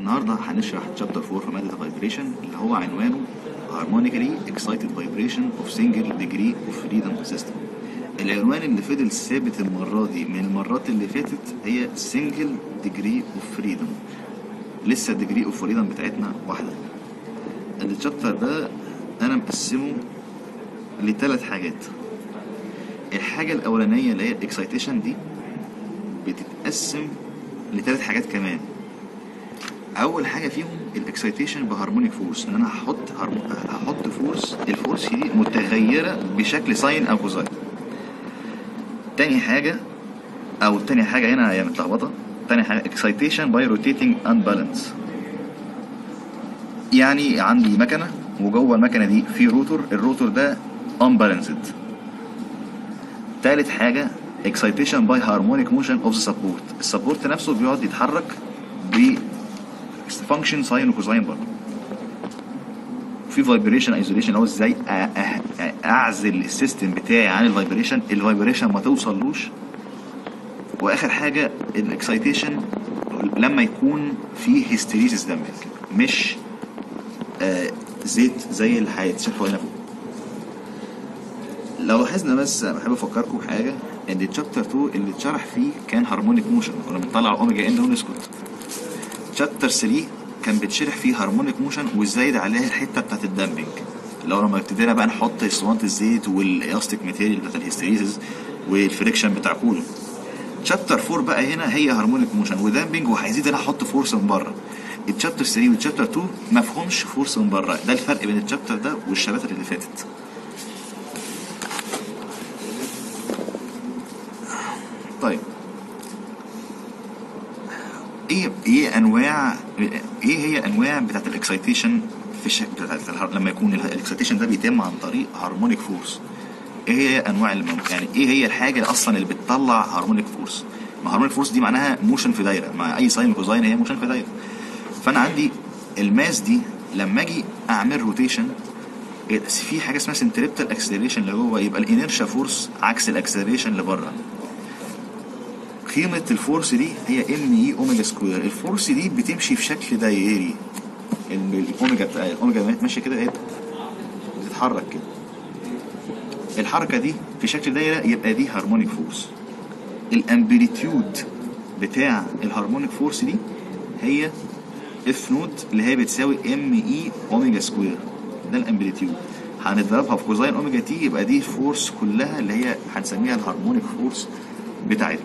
النهارده هنشرح تشابتر 4 في ماده الفايبريشن اللي هو عنوانه harmonically excited vibration of single degree of freedom system العنوان اللي فضل ثابت المرة دي من المرات اللي فاتت هي single degree of freedom لسه degree of freedom بتاعتنا واحدة الشابتر ده أنا مقسمه لثلاث حاجات الحاجة الأولانية اللي هي الاكسايتيشن دي بتتقسم لثلاث حاجات كمان اول حاجه فيهم الاكسايتيشن بهارمونيك فورس ان انا هحط هرمو... هحط فورس الفورس دي متغيره بشكل ساين او كوزاين تاني حاجه او تاني حاجه هنا هي متلخبطه تاني حاجه اكسايتيشن باي روتيتنج انبالانس يعني عندي مكنه وجوه المكنه دي في روتور الروتور ده unbalanced تالت حاجه excitation by harmonic motion of the support السبورت نفسه بيقعد يتحرك ب function ساين وكوزاين برضه في فايبريشن ايزوليشن اللي هو ازاي أ- أ- اعزل السيستم بتاعي عن الفايبريشن الفايبريشن ما توصلوش واخر حاجه الاكسايتيشن لما يكون في هيستيريزيس دامج مش آه زيت زي اللي هيتشرحوا هنا فوق لو لاحظنا بس أنا بحب افكركم بحاجه ان الشابتر 2 اللي اتشرح فيه كان هارمونيك موشن كنا بنطلع اوميجا ان ونسكت شابتر 3 كان بيتشرح فيه هارمونيك موشن وازاي ده عليها الحته بتاعت الدامبنج لو لما ابتدينا بقى نحط اسطوانه الزيت والالاستيك ماتيريال بتاعت الهيستيريزز والفريكشن بتاع كله شابتر 4 بقى هنا هي هارمونيك موشن ودامبنج وهيزيد انا احط فورس من بره الشابتر 3 والشابتر 2 ما فيهمش فورس من بره ده الفرق بين الشابتر ده والشباتر اللي فاتت طيب ايه ايه انواع ايه هي انواع بتاعت الاكسايتيشن في الشكل بتاعت الهر... لما يكون الاكسايتيشن ده بيتم عن طريق هارمونيك فورس ايه هي انواع المم... يعني ايه هي الحاجه اللي اصلا اللي بتطلع هارمونيك فورس ما هارمونيك فورس دي معناها موشن في دايره مع اي ساين وكوزاين هي موشن في دايره فانا عندي الماس دي لما اجي اعمل روتيشن في حاجه اسمها سنتريبتال اكسلريشن اللي جوه يبقى الانيرشا فورس عكس الاكسلريشن اللي بره قيمة الفورس دي هي ام اي اوميجا سكوير الفورس دي بتمشي في شكل دايري ال- الاوميجا بتاع الاوميجا ماشية كده ايه بتتحرك كده الحركة دي في شكل دايرة يبقى دي هارمونيك فورس الامبليتيود بتاع الهارمونيك فورس دي هي اف نوت اللي هي بتساوي ام اي اوميجا سكوير ده الامبليتيود هنضربها في كوزاين اوميجا تي يبقى دي الفورس كلها اللي هي هنسميها الهارمونيك فورس بتاعتنا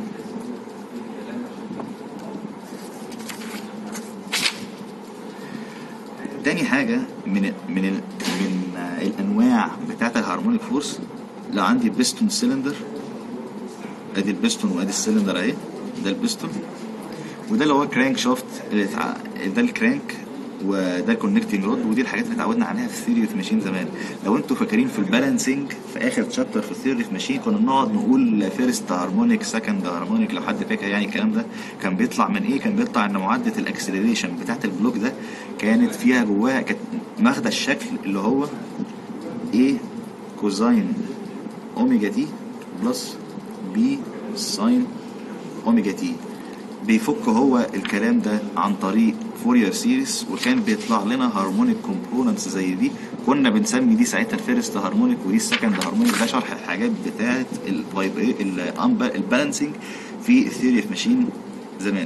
تاني حاجة من من ال من آه، الأنواع بتاعة الهارمونيك فورس لو عندي بيستون سيلندر ادي البيستون وادي السيلندر اهي ده البيستون وده اللي هو كرانك شافت اللي اتع... ده الكرانك وده الكونكتنج رود ودي الحاجات اللي اتعودنا عليها في ثيوري اوف ماشين زمان لو انتوا فاكرين في البالانسنج في اخر تشابتر في ثيوري اوف ماشين كنا بنقعد نقول فيرست هارمونيك سكند هارمونيك لو حد فاكر يعني الكلام ده كان بيطلع من ايه كان بيطلع ان معادله الاكسلريشن بتاعت البلوك ده كانت فيها جواها كانت ماخده الشكل اللي هو ايه كوزاين اوميجا تي بلس بي ساين اوميجا تي بيفك هو الكلام ده عن طريق فورير سيريس وكان بيطلع لنا هارمونيك كومبوننتس زي دي كنا بنسمي دي ساعتها الفيرست هارمونيك ودي السكند هارمونيك ده شرح الحاجات بتاعه البالانسنج في الثيوري اوف ماشين زمان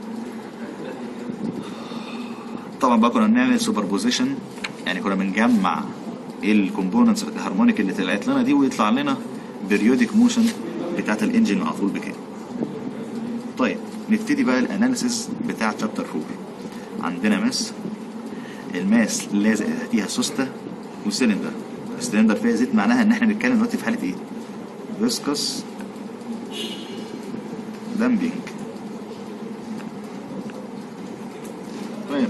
طبعا بقى كنا بنعمل سوبر بوزيشن يعني كنا بنجمع الكومبوننتس الهارمونيك اللي طلعت لنا دي ويطلع لنا بيريودك موشن بتاعت الانجن على طول بكام طيب نبتدي بقى الاناليسيس بتاع شابتر 4 عندنا ماس الماس لازق تحتيها سوسته وسلندر السلندر فيها زيت معناها ان احنا بنتكلم دلوقتي في حاله ايه فيسكس دامبينج طيب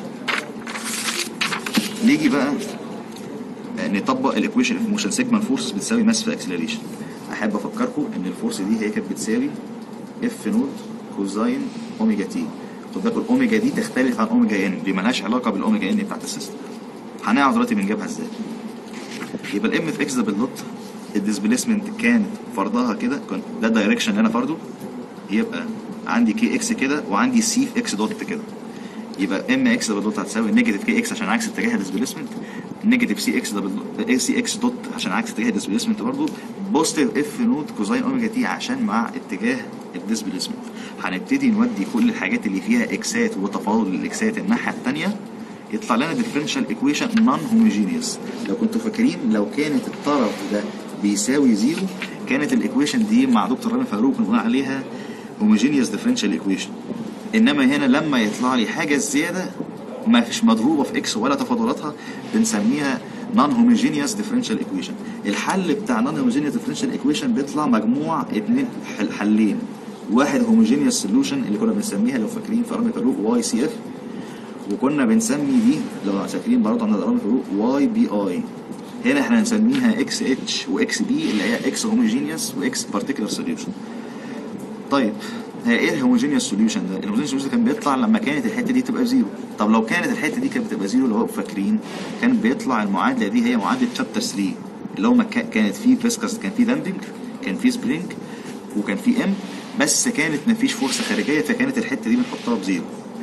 نيجي بقى نطبق الايكويشن في موشن سيجما فورس بتساوي ماس في اكسلريشن احب افكركم ان الفورس دي هي كانت بتساوي اف نوت كوزاين اوميجا تي خد بالكم الاوميجا دي تختلف عن اوميجا ان دي مالهاش علاقه بالاوميجا ان بتاعت السيستم هنعرف دلوقتي بنجيبها ازاي يبقى الام في اكس ده بالدوت الديسبيسمنت كانت فرضها كده كان ده الدايركشن اللي انا فرضه يبقى عندي كي اكس كده وعندي سي في اكس دوت كده يبقى ام اكس دبل دوت هتساوي نيجاتيف كي اكس عشان عكس اتجاه الديسبيسمنت نيجاتيف سي اكس دبل سي اكس دوت عشان عكس اتجاه الديسبيسمنت برضه بوزيتيف اف نوت كوزين اوميجا تي عشان مع اتجاه الديسبيسمنت هنبتدي نودي كل الحاجات اللي فيها اكسات وتفاضل الاكسات الناحيه الثانيه يطلع لنا ديفرنشال ايكويشن نون هوموجينيوس لو كنتوا فاكرين لو كانت الطرف ده بيساوي زيرو كانت الايكويشن دي مع دكتور رامي فاروق بنقول عليها هوموجينيوس ديفرنشال ايكويشن انما هنا لما يطلع لي حاجه زياده ما فيش مضروبه في اكس ولا تفاضلاتها بنسميها نون هوموجينيوس ديفرنشال ايكويشن الحل بتاع نون هوموجينيوس ديفرنشال ايكويشن بيطلع مجموع اتنين حل حلين واحد هوموجينيوس سوليوشن اللي كنا بنسميها لو فاكرين في رامي فاروق واي سي اف وكنا بنسمي دي لو فاكرين برضه عند رامي فاروق واي بي اي هنا احنا هنسميها اكس اتش واكس بي اللي هي اكس هوموجينيوس واكس بارتيكولار سوليوشن طيب هي ايه الهوموجينيوس سوليوشن ده؟ الهوموجينيوس سوليوشن كان بيطلع لما كانت الحته دي تبقى زيرو، طب لو كانت الحته دي كانت بتبقى زيرو لو فاكرين كان بيطلع المعادله دي هي معادله شابتر 3 اللي هو ما كا- كانت فيه فيسكس كان فيه دامبنج كان فيه سبرينج وكان فيه ام بس كانت ما فيش فرصه خارجيه فكانت الحته دي بنحطها بزيرو.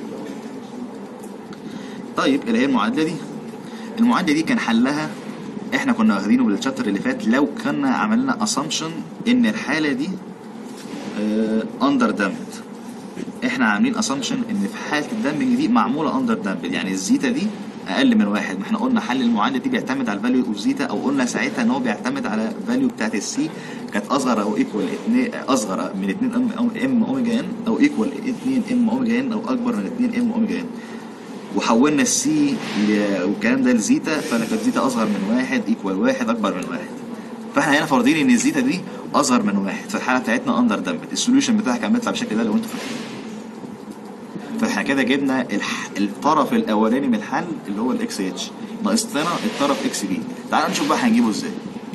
طيب اللي هي المعادله دي المعادله دي كان حلها احنا كنا واخدينه بالشابتر اللي فات لو كنا عملنا اسامبشن ان الحاله دي اندر دامبد احنا عاملين اسامبشن ان في حاله الدامبنج دي معموله اندر دامبد يعني الزيتا دي اقل من واحد ما احنا قلنا حل المعادله دي بيعتمد على الفاليو اوف زيتا او قلنا ساعتها ان هو بيعتمد على الفاليو بتاعت السي كانت اصغر او ايكوال اصغر من 2 ام ام اوميجا ان او ايكوال 2 ام اوميجا ان او اكبر من 2 ام اوميجا ان وحولنا السي والكلام ده لزيتا فانا كانت زيتا اصغر من واحد ايكوال واحد اكبر من واحد فاحنا هنا فارضين ان الزيتا دي اصغر من واحد فالحاله بتاعتنا اندر دامبت السوليوشن بتاعها كان بيطلع بالشكل ده لو انتوا فاكرين فاحنا كده جبنا الح... الطرف الاولاني من الحل اللي هو الاكس اتش ناقص لنا الطرف اكس بي تعال نشوف بقى هنجيبه ازاي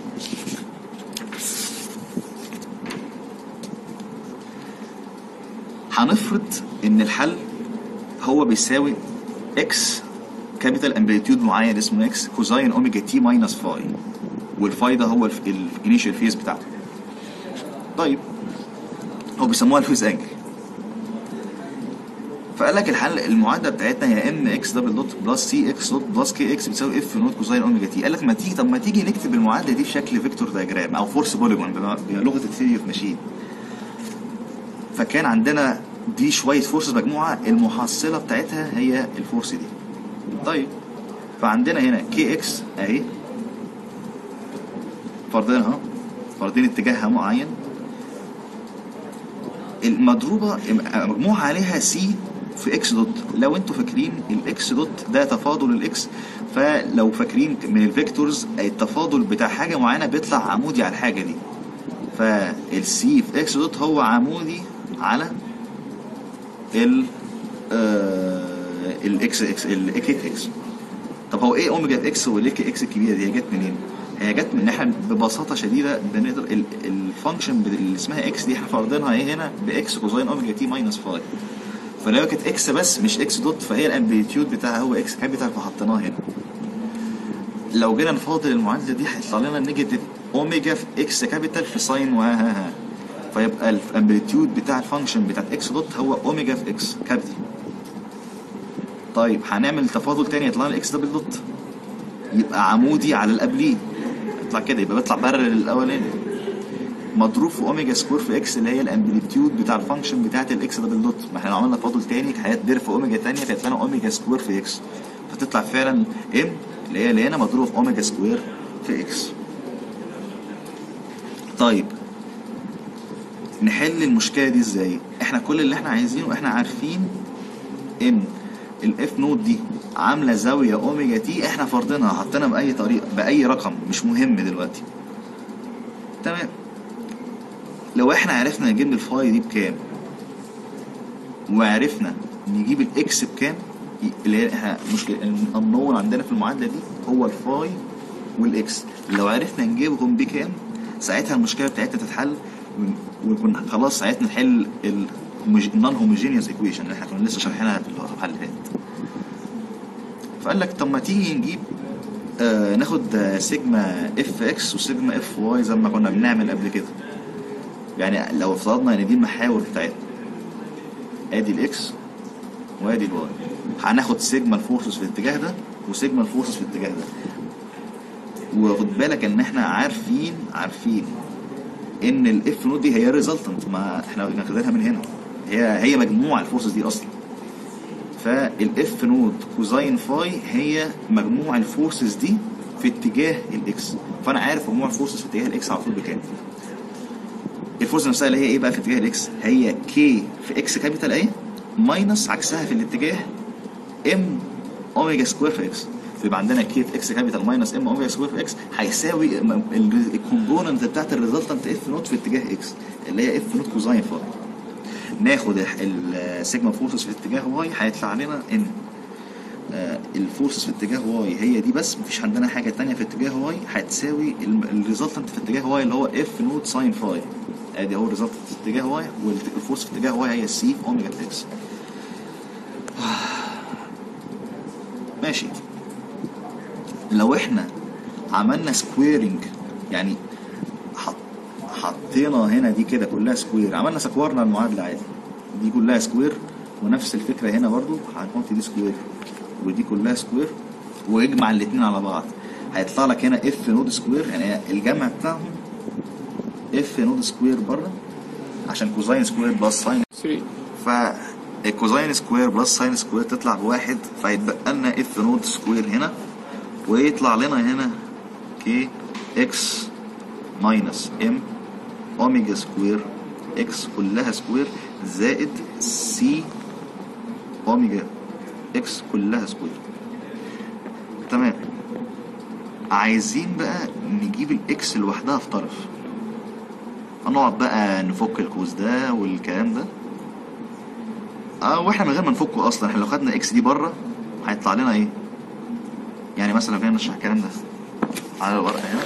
هنفرض ان الحل هو بيساوي اكس كابيتال امبليتيود معين اسمه اكس كوزاين اوميجا تي ماينس فاي والفاي ده هو الانيشال فيز بتاعته طيب هو بيسموها الفيز انجل فقال لك الحل المعادله بتاعتنا هي ام اكس دبل دوت بلس سي اكس دوت بلس كي اكس بتساوي اف نوت كوزاين اوميجا تي قال لك ما تيجي طب ما تيجي نكتب المعادله دي في شكل فيكتور دايجرام او فورس بوليجون بلغه الثيري اوف ماشين فكان عندنا دي شويه فورسز مجموعه المحصله بتاعتها هي الفورس دي طيب فعندنا هنا كي اكس اهي فرضينها فرضين اتجاهها معين المضروبه مجموعه عليها سي في اكس دوت لو انتوا فاكرين الاكس دوت ده تفاضل الاكس فلو فاكرين من الفيكتورز التفاضل بتاع حاجه معينه بيطلع عمودي على الحاجه دي فالسي في اكس دوت هو عمودي على ال الاكس اكس الاكس اكس طب هو ايه اوميجا في اكس والاك اكس الكبيره دي هي جت منين؟ هي جت من ان احنا ببساطه شديده بنقدر الفانكشن اللي اسمها اكس دي احنا فارضينها ايه هنا باكس كوزين اوميجا تي ماينس 5 فلو كانت اكس بس مش اكس دوت فهي الامبليتيود بتاعها هو اكس كابيتال فحطيناها هنا لو جينا نفاضل المعادله دي هيطلع لنا نيجاتيف اوميجا في اكس كابيتال في ساين وها ها فيبقى الامبليتيود بتاع الفانكشن بتاعت اكس دوت هو اوميجا في اكس كابيتال طيب هنعمل تفاضل تاني يطلع لنا اكس دبل دوت يبقى عمودي على اللي قبليه يطلع كده يبقى بيطلع بارل للاولاني مضروب في اوميجا سكوير في اكس اللي هي الامبليتيود بتاع الفانكشن بتاعت الاكس دبل دوت ما احنا لو عملنا تفاضل تاني هيتضرب في اوميجا تانية فيطلع لنا اوميجا سكوير في اكس فتطلع فعلا ام اللي هي اللي هنا مضروبه في اوميجا سكوير في اكس طيب نحل المشكله دي ازاي احنا كل اللي احنا عايزينه احنا عارفين ان الاف نوت دي عامله زاويه اوميجا تي احنا فرضينها حطينا باي طريقه باي رقم مش مهم دلوقتي تمام لو احنا عرفنا نجيب الفاي دي بكام وعرفنا نجيب الاكس بكام اللي هي احنا مشكله النون عندنا في المعادله دي هو الفاي والاكس لو عرفنا نجيبهم بكام ساعتها المشكله بتاعتنا تتحل وكنا خلاص ساعتها نحل النون هوموجينيوس ايكويشن اللي احنا كنا لسه شارحينها في الحل اللي فات فقال لك طب ما تيجي نجيب آه ناخد آه سيجما اف اكس وسيجما اف واي زي ما كنا بنعمل قبل كده يعني لو افترضنا ان دي المحاور بتاعتنا ادي الاكس وادي الواي هناخد سيجما الفورسز في الاتجاه ده وسيجما الفورسز في الاتجاه ده وخد بالك ان احنا عارفين عارفين ان الاف نوت دي هي ريزلتنت ما احنا واخدينها من هنا هي هي مجموع الفورسز دي اصلا فالاف نوت كوزاين فاي هي مجموع الفورسز دي في اتجاه الاكس فانا عارف مجموع الفورسز في اتجاه الاكس على طول بكام الفورس نفسها اللي هي ايه بقى في اتجاه الاكس هي كي في اكس كابيتال ايه ماينس عكسها في الاتجاه ام اوميجا سكوير في اكس فيبقى عندنا كي في اكس كابيتال ماينس ام اوميجا سكوير في اكس هيساوي الكومبوننت بتاعت الريزلتنت اف نوت في اتجاه اكس اللي هي اف نوت كوزاين فاي ناخد السيجما فورسز في اتجاه واي هيطلع لنا ان آه، الفورسز في اتجاه واي هي دي بس مفيش عندنا حاجه تانية في اتجاه واي هتساوي الريزلتنت في اتجاه واي اللي هو اف نوت ساين فاي ادي اهو الريزلتنت في اتجاه واي والفورس في اتجاه واي هي سي في اوميجا اكس ماشي لو احنا عملنا سكويرنج يعني حط حطينا هنا دي كده كلها سكوير عملنا سكورنا المعادله عادي دي كلها سكوير ونفس الفكره هنا برضو هنحط دي سكوير ودي كلها سكوير واجمع الاثنين على بعض هيطلع لك هنا اف نود سكوير يعني الجمع بتاعهم اف نود سكوير بره عشان كوزاين سكوير بلس ساين 3 فالكوزاين سكوير بلس ساين سكوير تطلع بواحد فيتبقى لنا اف نود سكوير هنا ويطلع لنا هنا كي اكس ماينس ام اوميجا سكوير اكس كلها سكوير زائد سي اوميجا اكس كلها سكوير تمام عايزين بقى نجيب الاكس لوحدها في طرف هنقعد بقى نفك الكوز ده والكلام ده اه واحنا من غير ما نفكه اصلا احنا لو خدنا اكس دي بره هيطلع لنا ايه يعني مثلا خلينا نشرح الكلام ده على الورقه هنا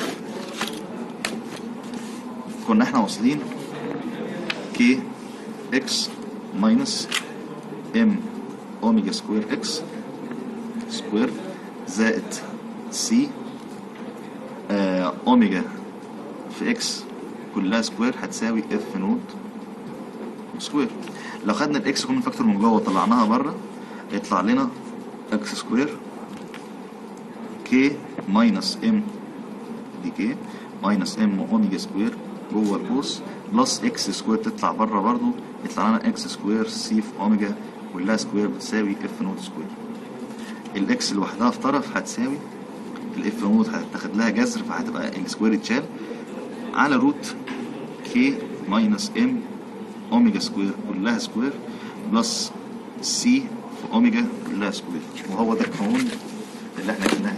كنا احنا واصلين كي اكس ماينس ام اوميجا سكوير اكس سكوير زائد سي آه اوميجا في اكس كلها سكوير هتساوي اف نوت سكوير لو خدنا الاكس كومن فاكتور من جوه وطلعناها بره يطلع لنا اكس سكوير كي ماينس ام دي كي ماينس ام اوميجا سكوير جوه القوس بلس اكس سكوير تطلع بره برضو يطلع لنا اكس سكوير سي في اوميجا كلها سكوير بتساوي اف نوت سكوير الاكس لوحدها في طرف هتساوي الاف نوت هتاخد لها جذر فهتبقى السكوير اتشال على روت كي ماينس ام اوميجا سكوير كلها سكوير بلس سي في اوميجا كلها سكوير وهو ده القانون اللي احنا جبناه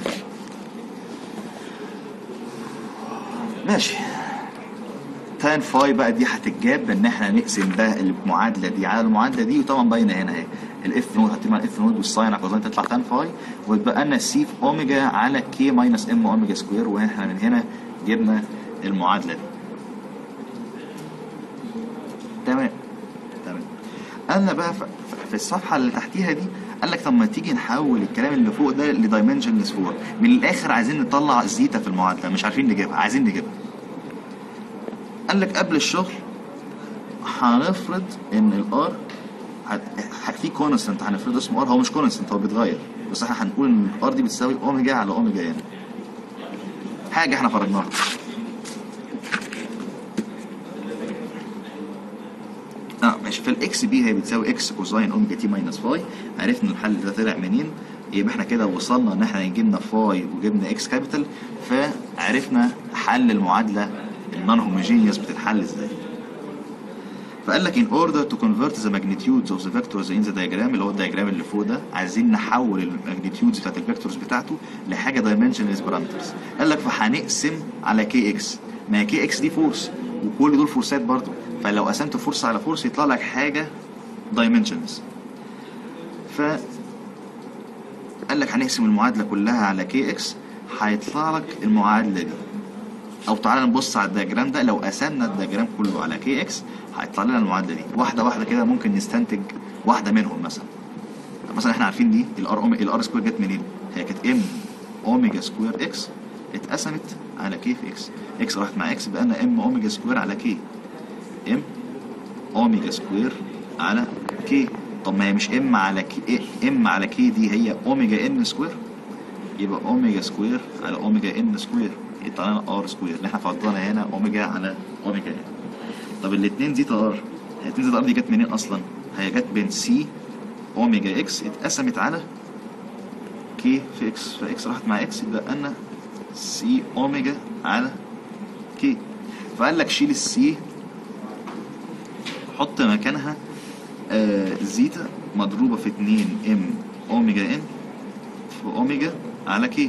ماشي تان فاي بقى دي هتتجاب بان احنا نقسم ده المعادله دي على المعادله دي وطبعا باينه هنا اهي الاف نود هتبقى الاف نود والساين على كوزين تطلع تان فاي ويتبقى لنا سي في اوميجا على كي ماينس ام اوميجا سكوير واحنا من هنا جبنا المعادله دي تمام تمام قالنا بقى ف- ف- في الصفحه اللي تحتيها دي قال لك طب ما تيجي نحول الكلام اللي فوق ده لدايمنشنلس فور من الاخر عايزين نطلع زيتا في المعادله مش عارفين نجيبها عايزين نجيبها قال لك قبل الشغل هنفرض ان الار في كونستنت هنفرضه اسمه ار هو مش كونستنت هو بيتغير بس احنا هنقول ان الار دي بتساوي اوميجا على اوميجا ان حاجه احنا فرضناها اه ماشي فالاكس بي هي بتساوي اكس كوزاين اوميجا تي ماينس فاي عرفنا الحل ده طلع منين يبقى احنا كده وصلنا ان احنا جبنا فاي وجبنا اكس كابيتال فعرفنا حل المعادله النون هوموجينيوس بتتحل ازاي فقال لك in order to convert the magnitudes of the vectors in the diagram اللي هو الدياجرام اللي فوق ده عايزين نحول الماجنتيودز بتاعت الفيكتورز بتاعته لحاجه dimensionless parameters قال لك فهنقسم على كي اكس ما هي كي اكس دي فورس وكل دول فورسات برضو فلو قسمت فورس على فورس يطلع لك حاجه dimensionless ف قال لك هنقسم المعادله كلها على كي اكس هيطلع لك المعادله دي او تعالى نبص على الدياجرام ده لو قسمنا الدياجرام كله على كي اكس هيطلع لنا المعادله دي واحده واحده كده ممكن نستنتج واحده منهم مثلا مثلا احنا عارفين دي الار اومي الار سكوير جت منين هي كانت ام اوميجا سكوير اكس اتقسمت على كي في اكس اكس راحت مع اكس بقى لنا ام اوميجا سكوير على كي ام اوميجا سكوير على كي طب ما هي مش ام على كي ام على كي دي هي اوميجا ان سكوير يبقى اوميجا سكوير على اوميجا ان سكوير يطلع لنا ار سكوير اللي احنا فضلنا هنا اوميجا على اوميجا ان طب الاثنين زيتا ار الاثنين زيتا ار دي جت منين اصلا؟ هي جت بين سي اوميجا اكس اتقسمت على كي في اكس فاكس راحت مع اكس يبقى لنا سي اوميجا على كي فقال لك شيل السي حط مكانها آه زيتا مضروبة في 2 ام اوميجا ان في اوميجا على كي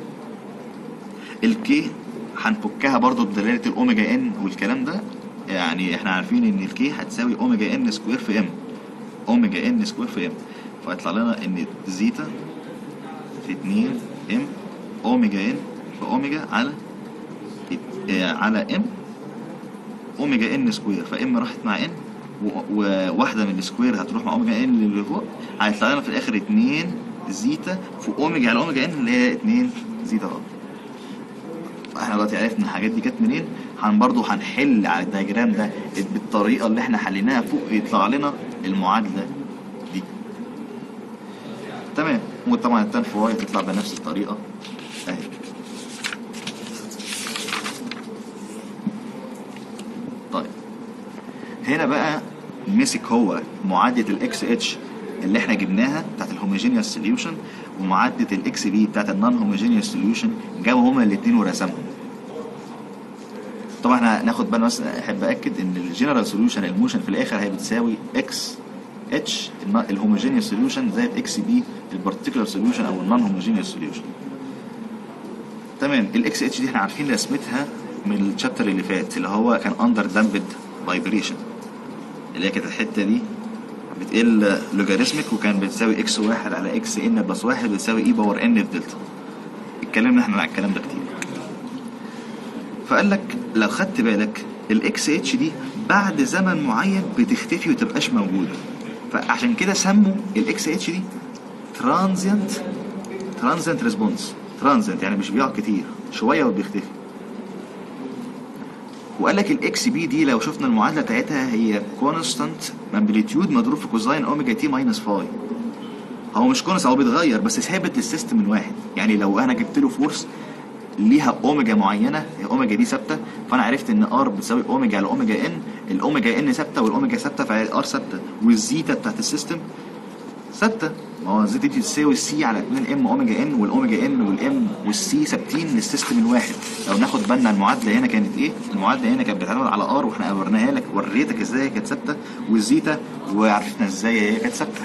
الكي هنفكها برضو بدلالة الاوميجا ان والكلام ده يعني احنا عارفين ان الكي هتساوي اوميجا ان سكوير في ام اوميجا ان سكوير في ام فيطلع لنا ان زيتا في 2 ام اوميجا ان في اوميجا على آه، على ام اوميجا ان سكوير فام راحت مع ان وواحده من السكوير هتروح مع اوميجا ان اللي فوق هيطلع لنا في الاخر 2 زيتا في اوميجا على اوميجا ان اللي هي 2 زيتا ار احنا دلوقتي عرفنا الحاجات دي جت منين هن برضه هنحل على الدياجرام ده بالطريقه اللي احنا حليناها فوق يطلع لنا المعادله دي تمام وطبعا التان في واي تطلع بنفس الطريقه اهي طيب هنا بقى مسك هو معادله الاكس اتش اللي احنا جبناها بتاعت الهوموجينيوس سوليوشن ومعادله الاكس بي بتاعت النون هوموجينيوس سوليوشن جابوا هما الاثنين ورسمهم طبعا احنا هناخد بالنا بس احب اكد ان الجنرال سوليوشن الموشن في الاخر هي بتساوي اكس اتش الهوموجينيوس سوليوشن زائد اكس بي البارتيكولار سوليوشن او النون هوموجينيوس سوليوشن تمام الاكس اتش دي احنا عارفين رسمتها من الشابتر اللي فات اللي هو كان اندر دامبد فايبريشن اللي هي كانت الحته دي بتقل لوجاريتميك وكان بتساوي اكس واحد على اكس ان بلس واحد بتساوي اي باور ان في دلتا اتكلمنا احنا على الكلام ده كتير فقال لك لو خدت بالك الاكس اتش دي بعد زمن معين بتختفي وتبقاش موجوده فعشان كده سموا الاكس اتش دي ترانزيانت ترانزيانت ريسبونس ترانزيانت يعني مش بيقعد كتير شويه وبيختفي وقال لك الاكس بي دي لو شفنا المعادله بتاعتها هي كونستانت امبليتيود مضروب في كوزاين اوميجا تي ماينس فاي هو مش كونست هو بيتغير بس ثابت للسيستم الواحد يعني لو انا جبت له فورس ليها اوميجا معينه هي اوميجا دي ثابته فانا عرفت ان ار بتساوي اوميجا على اوميجا ان الاوميجا ان ثابته والاوميجا ثابته فار ثابته والزيتا بتاعت السيستم ثابته ما هو الزيتا دي بتساوي سي على 2 ام اوميجا ان والاوميجا ان والام والسي ثابتين للسيستم الواحد لو ناخد بالنا المعادله هنا كانت ايه المعادله هنا كانت بتعتمد على ار واحنا وريناها لك وريتك ازاي هي كانت ثابته والزيتا وعرفنا ازاي هي كانت ثابته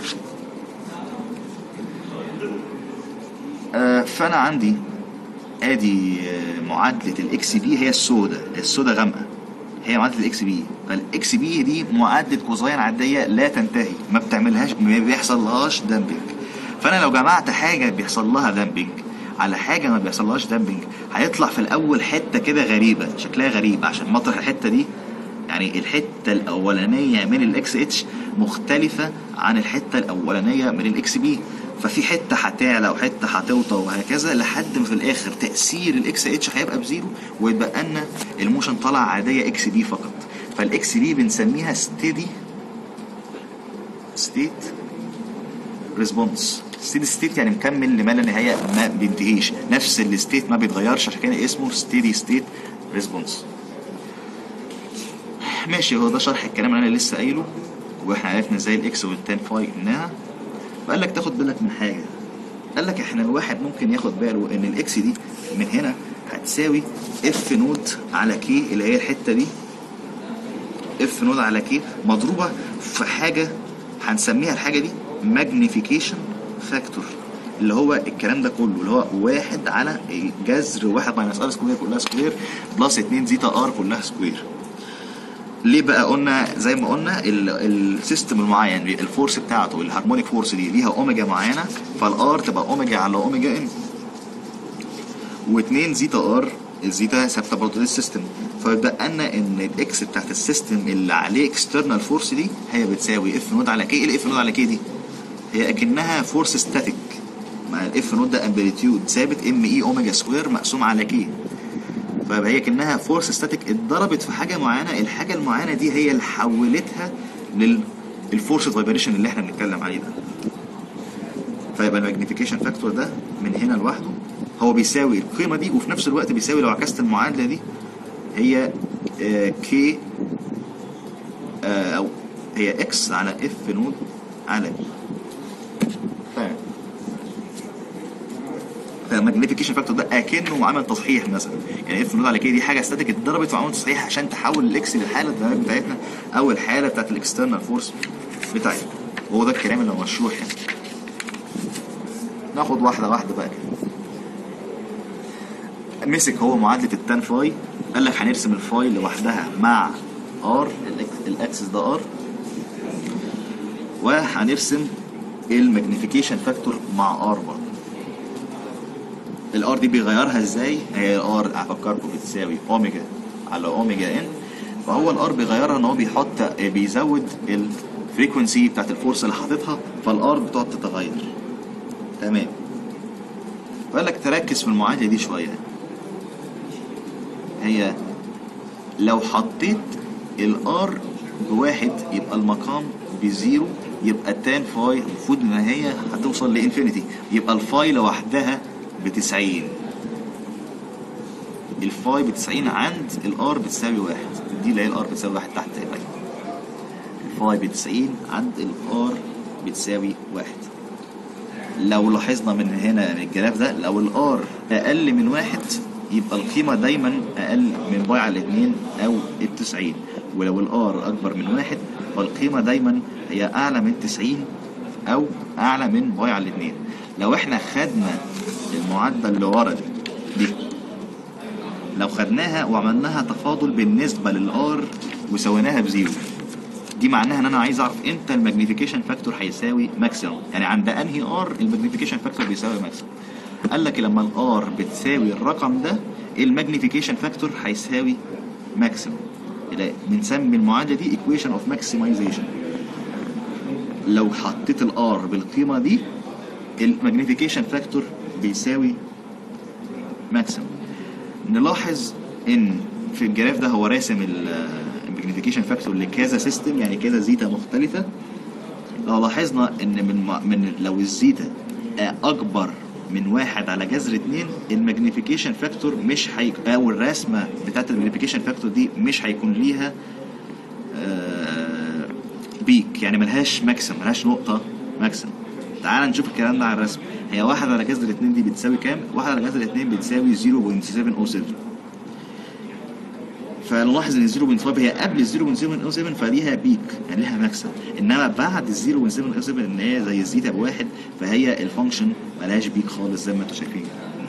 آه فانا عندي ادي آه، معادله الاكس بي هي السوداء السوداء غامقه هي معادله الاكس بي فالاكس بي دي معادله كوزاين عاديه لا تنتهي ما بتعملهاش ما بيحصلهاش دامبنج فانا لو جمعت حاجه بيحصل لها دامبنج على حاجه ما بيحصلهاش دامبنج هيطلع في الاول حته كده غريبه شكلها غريب عشان مطرح الحته دي يعني الحته الاولانيه من الاكس اتش مختلفه عن الحته الاولانيه من الاكس بي ففي حته هتعلى وحته هتوطى وهكذا لحد ما في الاخر تاثير الاكس اتش هيبقى بزيرو ويتبقى لنا الموشن طالعه عاديه اكس بي فقط فالاكس بي بنسميها ستيدي ستيت ريسبونس ستيدي ستيت يعني مكمل لما لا نهايه ما بينتهيش نفس الستيت ما بيتغيرش عشان كده اسمه ستيدي ستيت ريسبونس ماشي هو ده شرح الكلام اللي انا لسه قايله واحنا عرفنا ازاي الاكس والتان فاي قلناها فقال لك تاخد بالك من حاجه قال لك احنا الواحد ممكن ياخد باله ان الاكس دي من هنا هتساوي اف نوت على كي اللي هي الحته دي اف نوت على كي مضروبه في حاجه هنسميها الحاجه دي ماجنيفيكيشن فاكتور اللي هو الكلام ده كله اللي هو واحد على جذر واحد ماينس ار سكوير كلها سكوير بلس 2 زيتا ار كلها سكوير ليه بقى قلنا زي ما قلنا ال- السيستم المعين الفورس بتاعته الهارمونيك فورس دي ليها اوميجا معينه فالار تبقى اوميجا على اوميجا ان و2 زيتا ار الزيتا ثابته برضه للسيستم فيبقى لنا ان الاكس بتاعت السيستم اللي عليه اكسترنال فورس دي هي بتساوي اف نود على كي ايه الاف نود على كي دي؟ هي اكنها فورس ستاتيك مع الاف نود ده امبليتيود ثابت ام اي اوميجا سكوير مقسوم على كي فيبقى هي كانها فورس ستاتيك اتضربت في حاجه معينه الحاجه المعينه دي هي اللي حولتها الفورس فايبريشن اللي احنا بنتكلم عليه ده فيبقى الماجنيفيكيشن فاكتور ده من هنا لوحده هو بيساوي القيمه دي وفي نفس الوقت بيساوي لو عكست المعادله دي هي كي او هي اكس على اف نود على بي تمام فالماجنيفيكيشن فاكتور ده اكنه عمل تصحيح مثلا يعني اف نود على كي دي حاجه ستاتيك اتضربت وعمل تصحيح عشان تحول الاكس للحاله الديناميك بتاعتنا او الحاله بتاعت الاكسترنال فورس بتاعتنا وهو ده الكلام اللي مشروح يعني ناخد واحده واحده بقى كده مسك هو معادله التان فاي قال لك هنرسم الفاي لوحدها مع ار الاكسس ده ار وهنرسم الماجنيفيكيشن فاكتور مع ار برضه الار دي بيغيرها ازاي هي الار هفكركم بتساوي اوميجا على اوميجا ان فهو الار بيغيرها ان هو بيحط بيزود الفريكونسي بتاعت الفورس اللي حاططها فالار بتقعد تتغير تمام فقال لك تركز في المعادله دي شويه هي لو حطيت الار بواحد يبقى المقام بزيرو يبقى التان فاي المفروض ان هي هتوصل لانفينيتي يبقى الفاي لوحدها ب 90 الفاي ب 90 عند الار بتساوي واحد دي اللي هي الار بتساوي واحد تحت يبقى الفاي ب 90 عند الار بتساوي واحد لو لاحظنا من هنا من الجراف ده لو الار اقل من واحد يبقى القيمة دايما أقل من باي على اتنين أو التسعين ولو الآر أكبر من واحد فالقيمة دايما هي أعلى من تسعين أو أعلى من باي على اتنين لو احنا خدنا المعادلة اللي ورا دي, دي لو خدناها وعملناها تفاضل بالنسبة للآر وسويناها بزيرو دي معناها ان انا عايز اعرف امتى الماجنيفيكيشن فاكتور هيساوي ماكسيموم يعني عند انهي ار الماجنيفيكيشن فاكتور بيساوي ماكسيموم قال لك لما الار بتساوي الرقم ده الماجنيفيكيشن فاكتور هيساوي ماكسيموم بنسمي المعادله دي ايكويشن اوف ماكسمايزيشن لو حطيت الار بالقيمه دي الماجنيفيكيشن فاكتور بيساوي ماكسيموم نلاحظ ان في الجراف ده هو راسم الماجنيفيكيشن فاكتور لكذا سيستم يعني كذا زيتا مختلفه لو لاحظنا ان من من لو الزيتا اكبر من واحد على جذر اتنين الماجنيفيكيشن فاكتور مش هي او الرسمه بتاعت الماجنيفيكيشن فاكتور دي مش هيكون ليها آه بيك يعني ملهاش ماكسيم ملهاش نقطه ماكسيم تعال نشوف الكلام ده على الرسم هي واحد على جذر اتنين دي بتساوي كام؟ واحد على جذر اتنين بتساوي 0.707 فنلاحظ ان 0.5 هي قبل 0.707 فليها بيك يعني ليها ماكسيم انما بعد 0.707 ان هي زي الزيتا بواحد فهي الفانكشن ملهاش بيك خالص زي ما انتم شايفين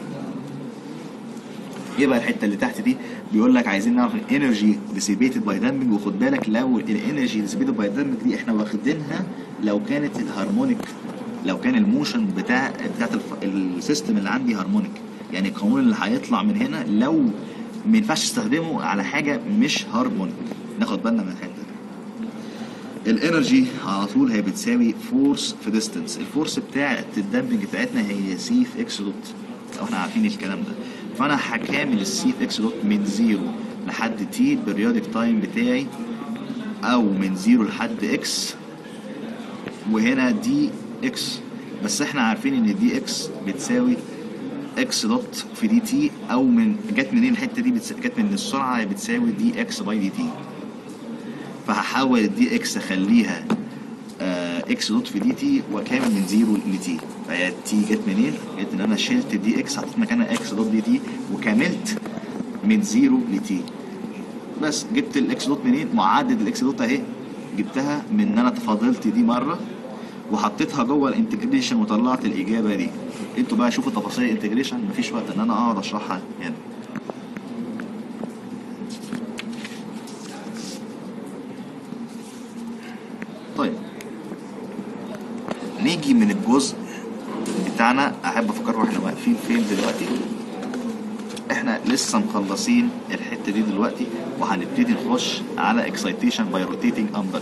يبقى الحته اللي تحت دي بيقول لك عايزين نعرف الانرجي ديسيبيتد باي دامبنج وخد بالك لو الانرجي ديسيبيتد باي دامبنج دي احنا واخدينها لو كانت الهارمونيك لو كان الموشن بتاع بتاعت السيستم اللي عندي هارمونيك يعني القانون اللي هيطلع من هنا لو ما ينفعش تستخدمه على حاجه مش هارمونيك ناخد بالنا من الحته دي الانرجي على طول هي بتساوي فورس في ديستنس الفورس بتاعت الدامبنج بتاعتنا هي سي في اكس دوت لو احنا عارفين الكلام ده فانا هكامل السي في اكس دوت من زيرو لحد تي البريودك تايم بتاعي او من زيرو لحد اكس وهنا دي اكس بس احنا عارفين ان دي اكس بتساوي اكس دوت في دي تي او من جت منين الحته دي بتس... جت من السرعه بتساوي دي اكس باي دي تي فهحول الدي اكس اخليها آه اكس دوت في دي تي واكامل من زيرو لتي فهي تي جت منين؟ جت ان انا شلت دي اكس حطيت مكانها اكس دوت دي تي وكملت من زيرو لتي بس جبت الاكس دوت منين؟ معدد الاكس دوت اهي جبتها من ان انا تفاضلت دي مره وحطيتها جوه الانتجريشن وطلعت الاجابه دي انتوا بقى شوفوا تفاصيل الانتجريشن مفيش وقت ان انا اقعد اشرحها هنا طيب نيجي من الجزء بتاعنا احب افكركم احنا واقفين فين دلوقتي احنا لسه مخلصين الحته دي دلوقتي وهنبتدي نخش على excitation by rotating umbrella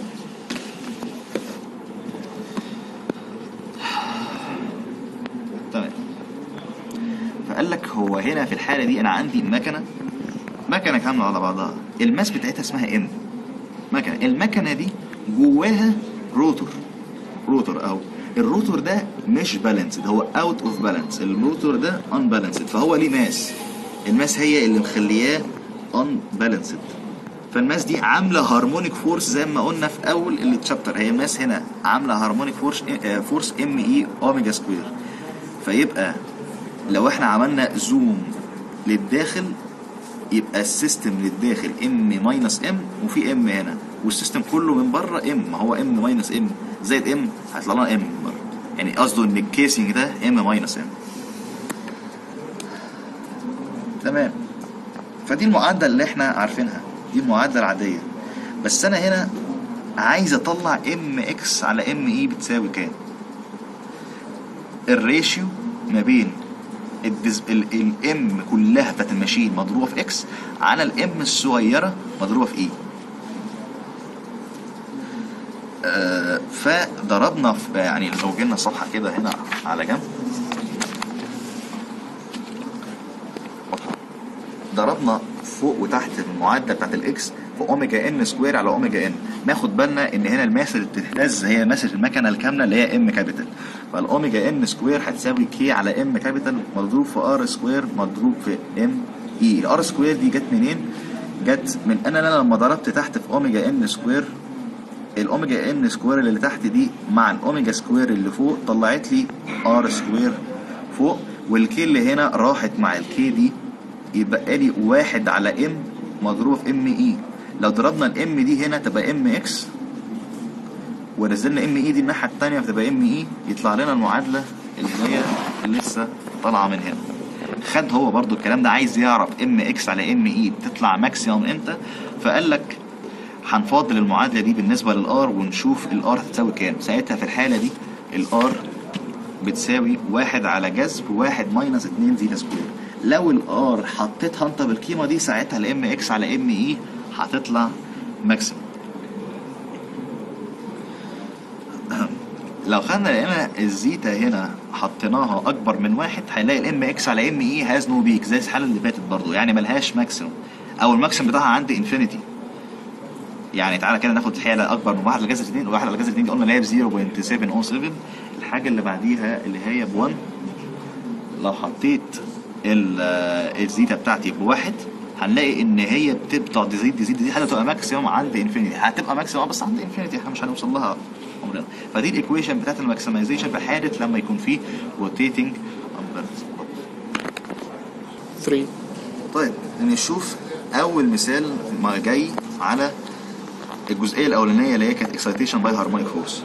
تمام فقال لك هو هنا في الحاله دي انا عندي مكنه مكنه كامله على بعضها الماس بتاعتها اسمها ام مكنه المكنه دي جواها روتور روتور اهو الروتور ده مش بالانسد هو اوت اوف بالانس الروتور ده ان بالانسد فهو ليه ماس الماس هي اللي مخلياه ان بالانسد فالماس دي عامله هارمونيك فورس زي ما قلنا في اول التشابتر هي الماس هنا عامله هارمونيك فورس فورس ام اي اوميجا سكوير فيبقى لو احنا عملنا زوم للداخل يبقى السيستم للداخل ام ماينس ام وفي ام هنا والسيستم كله من بره ام ما هو ام ماينس ام زائد ام هيطلع لنا ام من بره يعني قصده ان الكيسنج ده ام ماينس ام تمام فدي المعادله اللي احنا عارفينها دي المعادله العاديه بس انا هنا عايز اطلع ام اكس على ام اي بتساوي كام الريشيو ما بين الام كلها بتاعت الماشين مضروبه في اكس على الام الصغيره مضروبه في اي آه فضربنا في يعني لو جينا صفحه كده هنا على جنب ضربنا فوق وتحت المعادله بتاعت الاكس في اوميجا ان سكوير على اوميجا ان ناخد بالنا ان هنا الماس اللي بتهتز هي ماس المكنه الكامله اللي هي ام كابيتال فالاوميجا ان سكوير هتساوي كي على ام كابيتال مضروب في ار سكوير مضروب في ام اي الار سكوير دي جت منين جت من ان انا لما ضربت تحت في اوميجا ان سكوير الاوميجا ان سكوير اللي تحت دي مع الاوميجا سكوير اللي فوق طلعت لي ار سكوير فوق والكي اللي هنا راحت مع الكي دي يبقى لي واحد على ام مضروب في ام اي لو ضربنا الام دي هنا تبقى ام اكس ونزلنا ام اي دي الناحيه الثانيه فتبقى ام اي يطلع لنا المعادله اللي هي لسه طالعه من هنا خد هو برضو الكلام ده عايز يعرف ام اكس على ام اي بتطلع ماكسيمم امتى فقال لك هنفاضل المعادله دي بالنسبه للار ونشوف الار هتساوي كام ساعتها في الحاله دي الار بتساوي واحد على جذب واحد ماينس اتنين زيتا سكوير لو الار حطيتها انت بالقيمه دي ساعتها الام اكس على ام اي هتطلع ماكسيمم لو خدنا لقينا الزيتا هنا حطيناها اكبر من واحد هنلاقي الام اكس على ام اي هاز نو بيك زي الحاله اللي فاتت برضو يعني ملهاش ماكسيمم او الماكسيمم بتاعها عندي انفينيتي يعني تعالى كده ناخد حاله اكبر من واحد على جذر 2 وواحد على جذر 2 دي قلنا اللي هي ب 0.707 الحاجه اللي بعديها اللي هي ب 1 لو حطيت الزيتا بتاعتي بواحد هنلاقي ان هي بتبقى تزيد تزيد تزيد حتى تبقى ماكسيمم عند انفينيتي هتبقى ماكسيمم بس عند انفينيتي احنا مش هنوصل لها عمرنا فدي الايكويشن بتاعت الماكسمايزيشن في حاله لما يكون في روتيتنج 3 طيب نشوف اول مثال ما جاي على الجزئيه الاولانيه اللي هي كانت اكسايتيشن باي هارمونيك فورس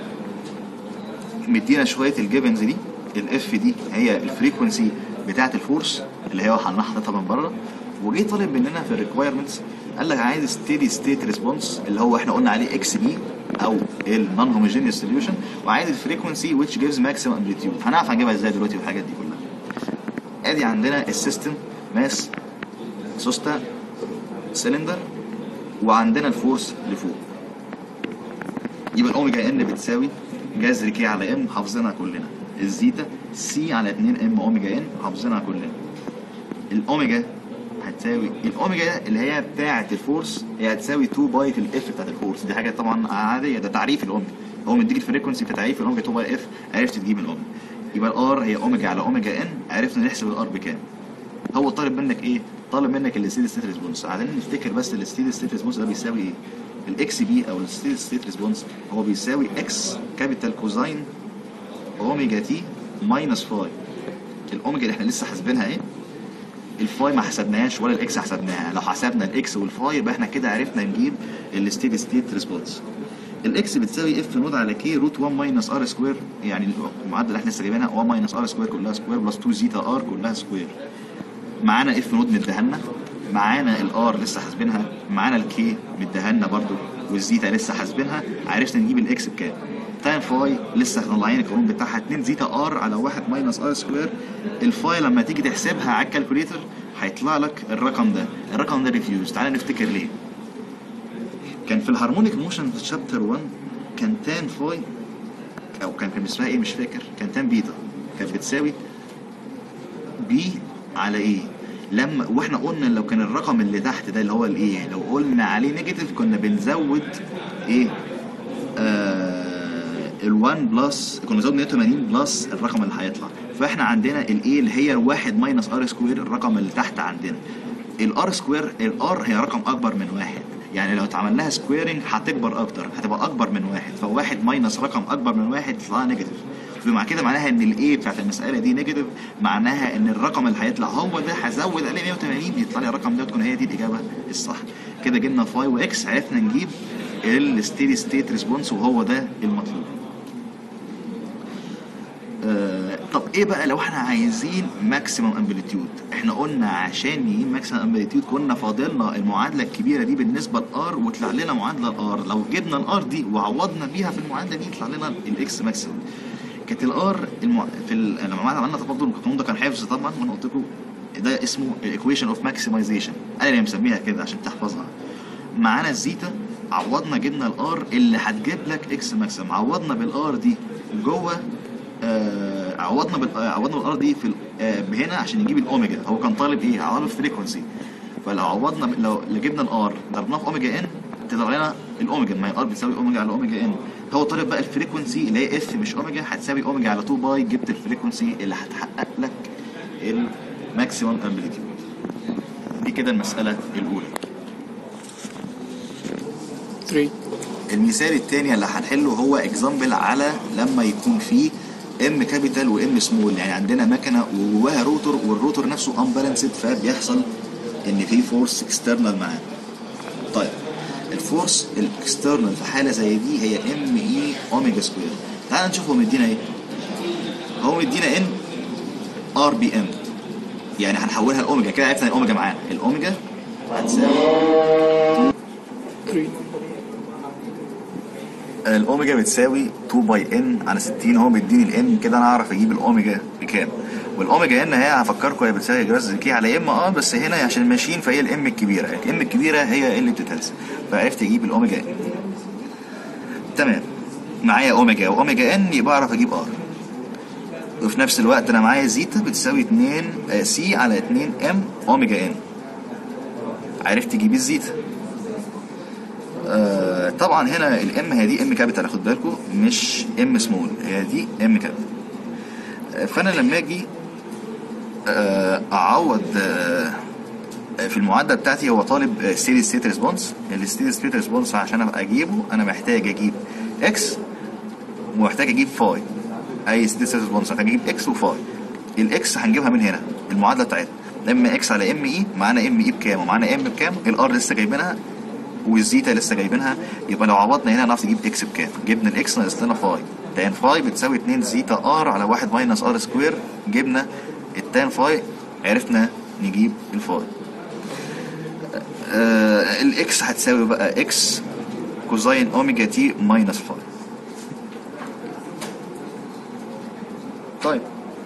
مدينا شويه الجيفنز دي الاف دي هي الفريكونسي بتاعه الفورس اللي هي حاططها من بره وجي طالب مننا في الريكوايرمنتس قال لك عايز ستيدي ستيت ريسبونس اللي هو احنا قلنا عليه اكس بي او النون هوموجينيوس سوليوشن وعايز الفريكونسي which gives maximum amplitude هنعرف هنجيبها ازاي دلوقتي والحاجات دي كلها ادي عندنا السيستم ماس سوستا سلندر وعندنا الفورس لفوق يبقى الاوميجا ان بتساوي جذر كي على ام حافظينها كلنا الزيتا سي على 2 ام اوميجا ان حافظينها كلنا الاوميجا هتساوي الاوميجا اللي هي بتاعه الفورس هي هتساوي 2 باي في الاف بتاعه الفورس دي حاجه طبعا عاديه ده تعريف الاوميجا هو مديك الفريكونسي في تعريف الاوميجا 2 باي اف عرفت تجيب الاوميجا يبقى الار هي اوميجا على اوميجا ان عرفنا نحسب الار بكام هو طالب منك ايه طالب منك الستيدي ستيت ريسبونس عايزين نفتكر بس الستيدي ستيت ريسبونس ده بيساوي ايه الاكس بي او الستيدي ستيت ريسبونس هو بيساوي اكس كابيتال كوزاين اوميجا تي ماينس فاي الاوميجا اللي احنا لسه حاسبينها ايه الفاي ما حسبناهاش ولا الاكس حسبناها لو حسبنا الاكس والفاي يبقى احنا كده عرفنا نجيب الستيدي ستيت ريسبونس الاكس بتساوي اف نود على كي روت 1 ماينس ار سكوير يعني المعادله اللي احنا لسه جايبينها 1 ماينس ار سكوير كلها سكوير بلس 2 زيتا ار كلها سكوير معانا اف نود مديها لنا معانا الار لسه حاسبينها معانا الكي مديها لنا برده والزيتا لسه حاسبينها عرفنا نجيب الاكس بكام تان فاي لسه مطلعين القانون بتاعها 2 زيتا ار على 1 ماينس ار سكوير الفاي لما تيجي تحسبها على الكالكوليتر هيطلع لك الرقم ده الرقم ده ريفيوز تعالى نفتكر ليه كان في الهارمونيك موشن في شابتر 1 كان تان فاي او كان كان اسمها ايه مش فاكر كان تان بيتا كانت بتساوي بي على ايه لما واحنا قلنا لو كان الرقم اللي تحت ده اللي هو الايه لو قلنا عليه نيجاتيف كنا بنزود ايه آه ال1 بلس كنا زود 180 بلس الرقم اللي هيطلع فاحنا عندنا الاي اللي هي الواحد ماينس ار سكوير الرقم اللي تحت عندنا الار سكوير الار هي رقم اكبر من واحد يعني لو اتعمل لها سكويرنج هتكبر اكتر هتبقى اكبر من واحد فواحد ماينس رقم اكبر من واحد يطلع نيجاتيف فمع كده معناها ان الاي بتاعت المساله دي نيجاتيف معناها ان الرقم اللي هيطلع هو ده هزود عليه 180 يطلع لي الرقم ده تكون هي دي الاجابه الصح كده جبنا فاي واكس عرفنا نجيب الستيدي ستيت ريسبونس وهو ده المطلوب آه، طب ايه بقى لو احنا عايزين ماكسيمم امبليتيود احنا قلنا عشان نجيب ماكسيمم امبليتيود كنا فاضلنا المعادله الكبيره دي بالنسبه لار وطلع لنا معادله الار لو جبنا الار دي وعوضنا بيها في المعادله دي يطلع لنا الاكس ماكسيمم كانت الار المع... في ال... لما عملنا تفاضل القانون ده كان حفظ طبعا وانا قلت لكم ده اسمه الايكويشن اوف ماكسمايزيشن انا اللي مسميها كده عشان تحفظها معانا الزيتا عوضنا جبنا الار اللي هتجيب لك اكس ماكسيمم عوضنا بالار دي جوه آه عوضنا بال... آه، عوضنا بالار دي في ال... آه هنا عشان نجيب الاوميجا هو كان طالب ايه؟ طالب فريكونسي فلو عوضنا ب... لو لو جبنا الار ضربناه في اوميجا ان تطلع لنا الاوميجا ما هي ار بتساوي اوميجا على اوميجا ان هو طالب بقى الفريكونسي اللي هي اف مش اوميجا هتساوي اوميجا على 2 باي جبت الفريكونسي اللي هتحقق لك الماكسيمم امبليتيود دي كده المساله الاولى 3 المثال الثاني اللي هنحله هو اكزامبل على لما يكون فيه ام كابيتال وام سمول يعني عندنا مكنه وجواها روتور والروتور نفسه امبالانسد فبيحصل ان في فورس اكسترنال معاه طيب الفورس الاكسترنال في حاله زي دي هي ام اي اوميجا سكوير تعال نشوف هو مدينا ايه هو مدينا ان ار بي ام يعني هنحولها لاوميجا كده عرفنا الاوميجا معانا الاوميجا هتساوي 3 الاوميجا بتساوي 2 باي ان على 60 هو مديني الان كده انا اعرف اجيب الاوميجا بكام والاوميجا ان هي هفكركم هي بتساوي جراس كي على ام اه بس هنا عشان ماشيين فهي الام الكبيره الام الكبيره هي اللي بتتهز فعرفت اجيب الاوميجا ان تمام معايا اوميجا واوميجا ان يبقى اعرف اجيب ار وفي نفس الوقت انا معايا زيتا بتساوي 2 آه، سي على 2 ام اوميجا ان عرفت اجيب الزيتا آه، طبعا هنا الام هي دي ام كابيتال خد بالكم مش ام سمول هي دي ام كابيتال آه، فانا لما اجي آه، اعوض آه، في المعادله بتاعتي هو طالب ستيدي ستيت ريسبونس الستيدي ستيت ريسبونس عشان ابقى اجيبه انا محتاج اجيب اكس ومحتاج اجيب فاي اي ستيدي ستيت ريسبونس محتاج اجيب اكس وفاي الاكس هنجيبها من هنا المعادله بتاعتنا ام اكس على ام اي معانا ام اي بكام ومعانا ام بكام الار لسه جايبينها والزيتا لسه جايبينها يبقى لو عوضنا هنا نعرف نجيب اكس بكام جبنا الاكس ناقص لنا فاي تان فاي بتساوي 2 زيتا ار على 1 ماينس ار سكوير جبنا التان فاي عرفنا نجيب الفاي آه الاكس هتساوي بقى اكس كوزين اوميجا تي ماينس فاي طيب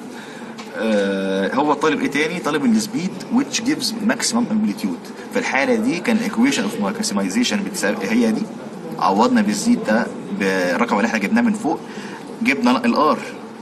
آه هو طالب ايه تاني طالب السبيد which gives maximum amplitude في الحاله دي كان equation of maximization بتساوي هي دي عوضنا بالزيد ده بالرقم اللي احنا جبناه من فوق جبنا الار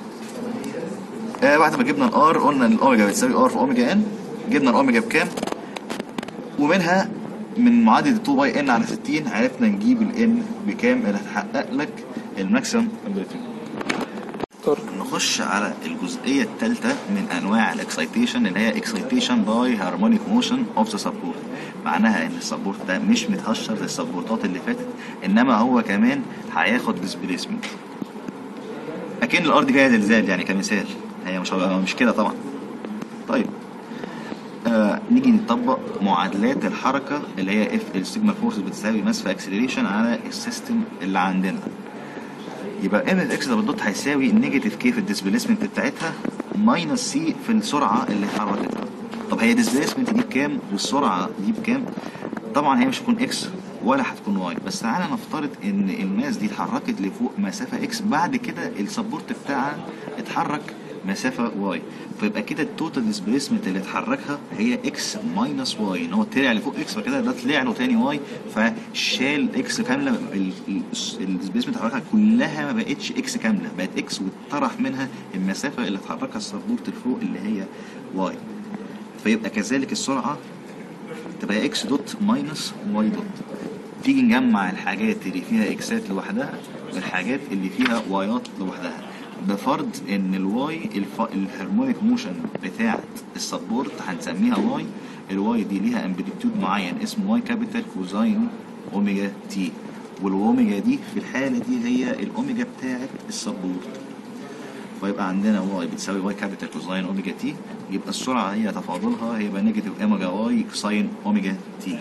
آه بعد ما جبنا الار قلنا ان الاوميجا بتساوي ار في اوميجا ان جبنا الاوميجا بكام ومنها من معادله 2 باي ان على 60 عرفنا نجيب الان بكام اللي هتحقق لك الماكسيمم امبليتيود تورك نخش على الجزئيه الثالثه من انواع الاكسايتيشن اللي هي اكسايتيشن باي هارمونيك موشن اوف ذا سبورت معناها ان السبورت ده مش متهشر زي السبورتات اللي فاتت انما هو كمان هياخد ديسبيسمنت اكن الارض جايه زلزال يعني كمثال هي مش مش كده طبعا طيب آه نيجي نطبق معادلات الحركه اللي هي اف السيجما فورس بتساوي ماس في اكسلريشن على السيستم اللي عندنا يبقى ام اكس دبل دوت هيساوي نيجاتيف كي في الديسبيسمنت بتاعتها ماينس سي في السرعه اللي حركتها طب هي الديسبيسمنت دي بكام والسرعه دي بكام طبعا هي مش هتكون اكس ولا هتكون واي بس تعالى نفترض ان الماس دي اتحركت لفوق مسافه اكس بعد كده السبورت بتاعها اتحرك مسافه واي فيبقى كده التوتال ديسبيسمنت اللي اتحركها هي اكس ماينس واي ان هو طلع لفوق اكس فكده ده طلع له تاني واي فشال اكس كامله الديسبيسمنت حركها كلها ما بقتش اكس كامله بقت اكس واتطرح منها المسافه اللي اتحركها السبورت لفوق اللي هي واي فيبقى كذلك السرعه تبقى اكس دوت ماينس واي دوت تيجي نجمع الحاجات اللي فيها اكسات لوحدها الحاجات اللي فيها وايات لوحدها بفرض ان الواي الف... الهرمونيك موشن بتاعه السبورت هنسميها واي الواي دي ليها امبليتيود معين اسمه واي كابيتال كوزاين اوميجا تي والاوميجا دي في الحاله دي هي الاوميجا بتاعه السبورت فيبقى عندنا واي بتساوي واي كابيتال كوزاين اوميجا تي يبقى السرعه هي تفاضلها هيبقى نيجاتيف اوميجا واي كوساين اوميجا تي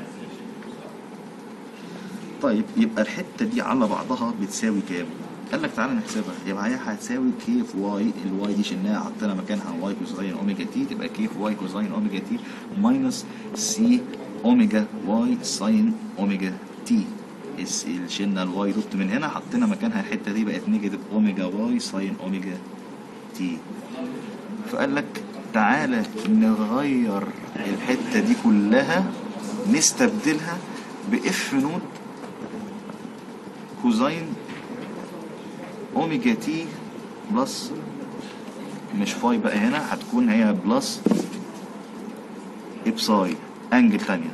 طيب يبقى الحته دي على بعضها بتساوي كام؟ قال لك تعالى نحسبها يبقى هي هتساوي كي في واي الواي دي شلناها حطينا مكانها واي كوزاين اوميجا تي تبقى كي في واي كوزاين اوميجا تي ماينس سي اوميجا واي ساين اوميجا تي اس- شلنا الواي دوت من هنا حطينا مكانها الحته دي بقت نيجاتيف اوميجا واي ساين اوميجا تي فقال لك تعالى نغير الحته دي كلها نستبدلها باف نود كوزاين اوميجا تي بلس مش فاي بقى هنا هتكون هي بلس ابساي انجل تانية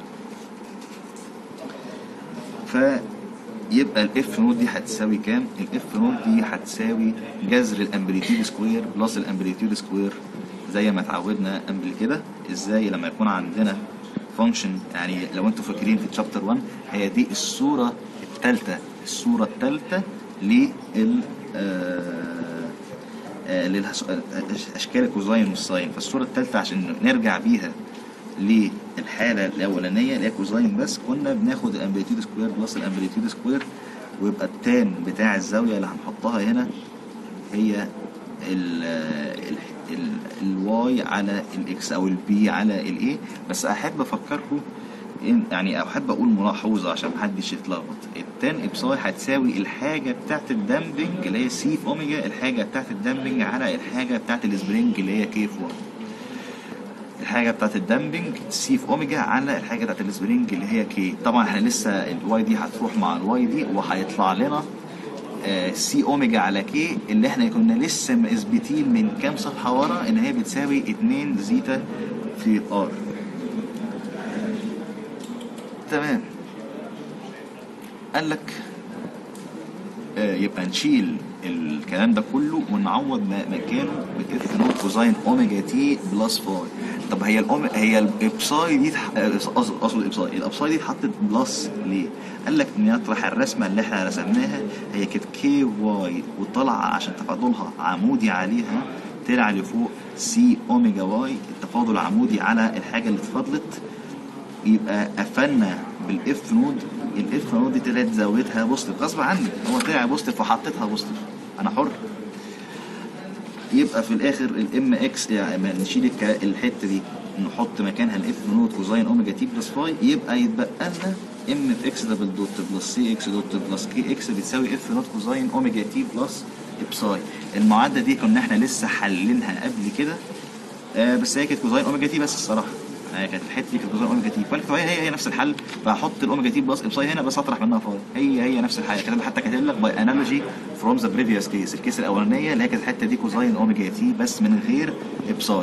فيبقى الاف نود دي هتساوي كام؟ الاف نود دي هتساوي جذر الامبليتيود سكوير بلس الامبليتيود سكوير زي ما اتعودنا قبل كده ازاي لما يكون عندنا فانكشن يعني لو انتوا فاكرين في تشابتر 1 هي دي الصوره الثالثه الصوره الثالثه لل آه، آه، للهس- آه، اشكال الكوزاين والساين فالصوره الثالثه عشان نرجع بيها للحاله الاولانيه اللي هي كوزاين بس كنا بناخد الامبليتيود سكوير بلس الامبليتيود سكوير ويبقى التان بتاع الزاويه اللي هنحطها هنا هي ال ال ال الواي على الاكس او البي على الاي بس احب افكركم إن يعني احب اقول ملاحوظه عشان محدش يتلخبط التان ابساي هتساوي الحاجه بتاعت الدامبنج اللي هي سي في اوميجا الحاجه بتاعت الدامبنج على الحاجه بتاعت السبرينج اللي هي كي في 1 الحاجه بتاعت الدامبنج سي في اوميجا على الحاجه بتاعت السبرينج اللي هي كي طبعا احنا لسه الواي دي هتروح مع الواي دي وهيطلع لنا سي اوميجا على كي اللي احنا كنا لسه مثبتين من كام صفحه ورا ان هي بتساوي 2 زيتا في ار تمام قال لك آه، يبقى نشيل الكلام ده كله ونعوض ما- مكانه باف نوت كوزاين اوميجا تي بلس فاي طب هي الأومي... هي الابساي دي تح- آه، اقصد اقصد الابساي الابساي دي اتحطت بلس ليه؟ قال لك نطرح الرسمه اللي احنا رسمناها هي كانت كي واي وطالعه عشان تفاضلها عمودي عليها طلع لفوق سي اوميجا واي التفاضل عمودي على الحاجه اللي اتفضلت يبقى قفلنا بالاف نود الاف نود دي طلعت زاويتها بوزيتيف غصب عني هو طلع بوزيتيف وحطيتها بوزيتيف انا حر يبقى في الاخر الام اكس يعني ما نشيل الك- الحته دي نحط مكانها الاف نود كوزاين اوميجا تي بلس فاي يبقى يتبقى لنا ام في اكس دبل دوت بلس سي اكس دوت بلس كي اكس بتساوي اف نود كوزاين اوميجا تي بلس ابساي المعادله دي كنا احنا لسه حلينها قبل كده آه بس هي كانت كوزاين اوميجا تي بس الصراحه آه كانت الحته دي كانت كوزاين اوميجا تي فقلت هي هي هي نفس الحل فهحط الاوميجا تي بلس ابساي هنا بس اطرح منها فاي هي هي نفس الحاجه كاتب حتى كاتب لك باي انالوجي فروم ذا بريفيوس كيس الكيس الاولانيه اللي هي كانت الحته دي كوزاين اوميجا تي بس من غير ابساي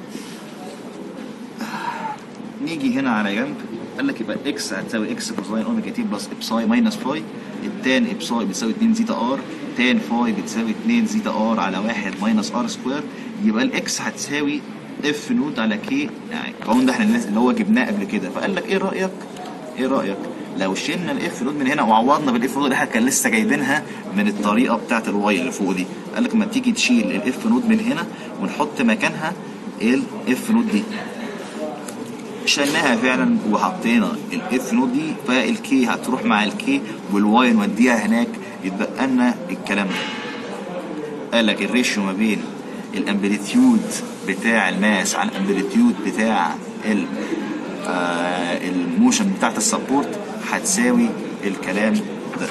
نيجي هنا على جنب قال لك يبقى اكس هتساوي اكس كوزاين اوميجا تي بلس ابساي ماينس فاي التان ابساي بتساوي 2 زيتا ار تان فاي بتساوي 2 زيتا ار على 1 ماينس ار سكوير يبقى الاكس هتساوي اف نود على كي يعني القانون ده احنا الناس- اللي هو جبناه قبل كده فقال لك ايه رايك ايه رايك لو شلنا الاف نود من هنا وعوضنا بالاف نود اللي احنا كان لسه جايبينها من الطريقه بتاعت الواي اللي فوق دي قال لك ما تيجي تشيل الاف نود من هنا ونحط مكانها الاف نود دي شلناها فعلا وحطينا الاف نود دي فالكي هتروح مع الكي والواي نوديها هناك يتبقى لنا الكلام ده قال لك الريشيو ما بين الامبليتيود بتاع الماس على الامبليتيود بتاع ال آه الموشن بتاعت السبورت هتساوي الكلام ده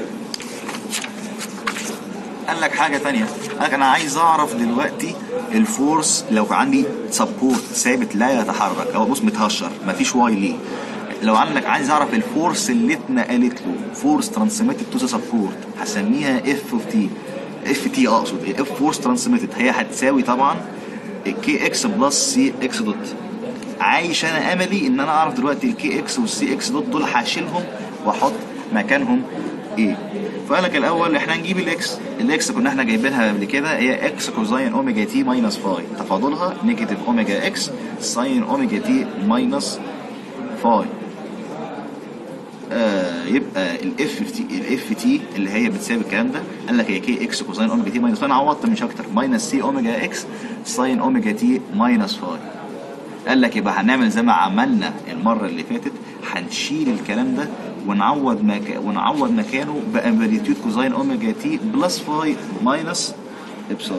قال لك حاجه تانية قال لك انا عايز اعرف دلوقتي الفورس لو عندي سبورت ثابت لا يتحرك او بص متهشر مفيش واي ليه لو عندك عايز اعرف الفورس اللي اتنقلت له فورس ترانسميتد تو ذا سبورت هسميها اف اوف تي اف تي اقصد اف فورس ترانسميتد هي هتساوي طبعا كي اكس بلس سي اكس دوت عايش انا املي ان انا اعرف دلوقتي الكي اكس والسي اكس دوت دول هشيلهم واحط مكانهم ايه فقال لك الاول احنا هنجيب الاكس الاكس كنا احنا جايبينها قبل كده هي اكس كوزاين اوميجا تي ماينس فاي تفاضلها نيجاتيف اوميجا اكس ساين اوميجا تي ماينس فاي آه يبقى الاف تي الاف تي اللي هي بتساوي الكلام ده قال لك هي كي اكس كوزاين اوميجا تي ماينس فاي انا عوضت مش اكتر ماينس سي اوميجا اكس ساين اوميجا تي ماينس فاي قال لك يبقى هنعمل زي ما عملنا المره اللي فاتت هنشيل الكلام ده ونعوض مك... ونعوض مكانه بامبليتيود كوزاين اوميجا تي بلس فاي ماينس ابساي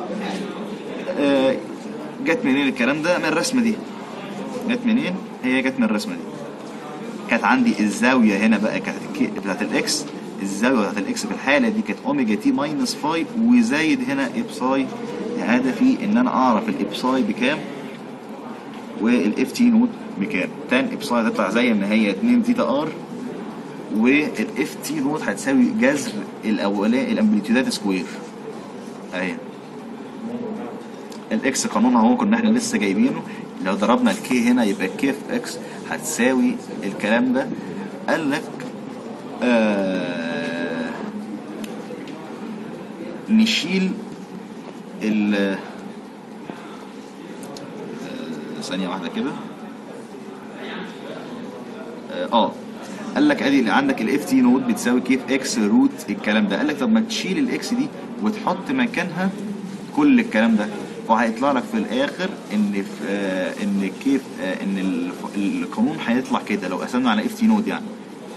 آه جت منين الكلام ده من الرسمه دي جت منين هي جت من الرسمه دي كانت عندي الزاويه هنا بقى كانت الكي- بتاعت الاكس الزاويه بتاعت الاكس في الحاله دي كانت اوميجا تي ماينس فاي وزايد هنا ابساي هدفي ان انا اعرف الابساي بكام والاف تي نوت بكام تان ابساي هتطلع زي ما هي 2 زيتا ار والاف تي نوت هتساوي جذر الاولاني الامبليتيودات سكوير اهي الاكس قانونها هو كنا احنا لسه جايبينه لو ضربنا الكي هنا يبقى الكي في اكس هتساوي الكلام ده قال لك آه نشيل ال آه، ثانية واحدة كده اه آه. قال لك ادي اللي عندك الاف تي نود بتساوي كيف اكس روت الكلام ده قال لك طب ما تشيل الاكس دي وتحط مكانها كل الكلام ده وهيطلع لك في الاخر ان في آه ان كيف آه ان الف- القانون هيطلع كده لو قسمنا على اف تي نود يعني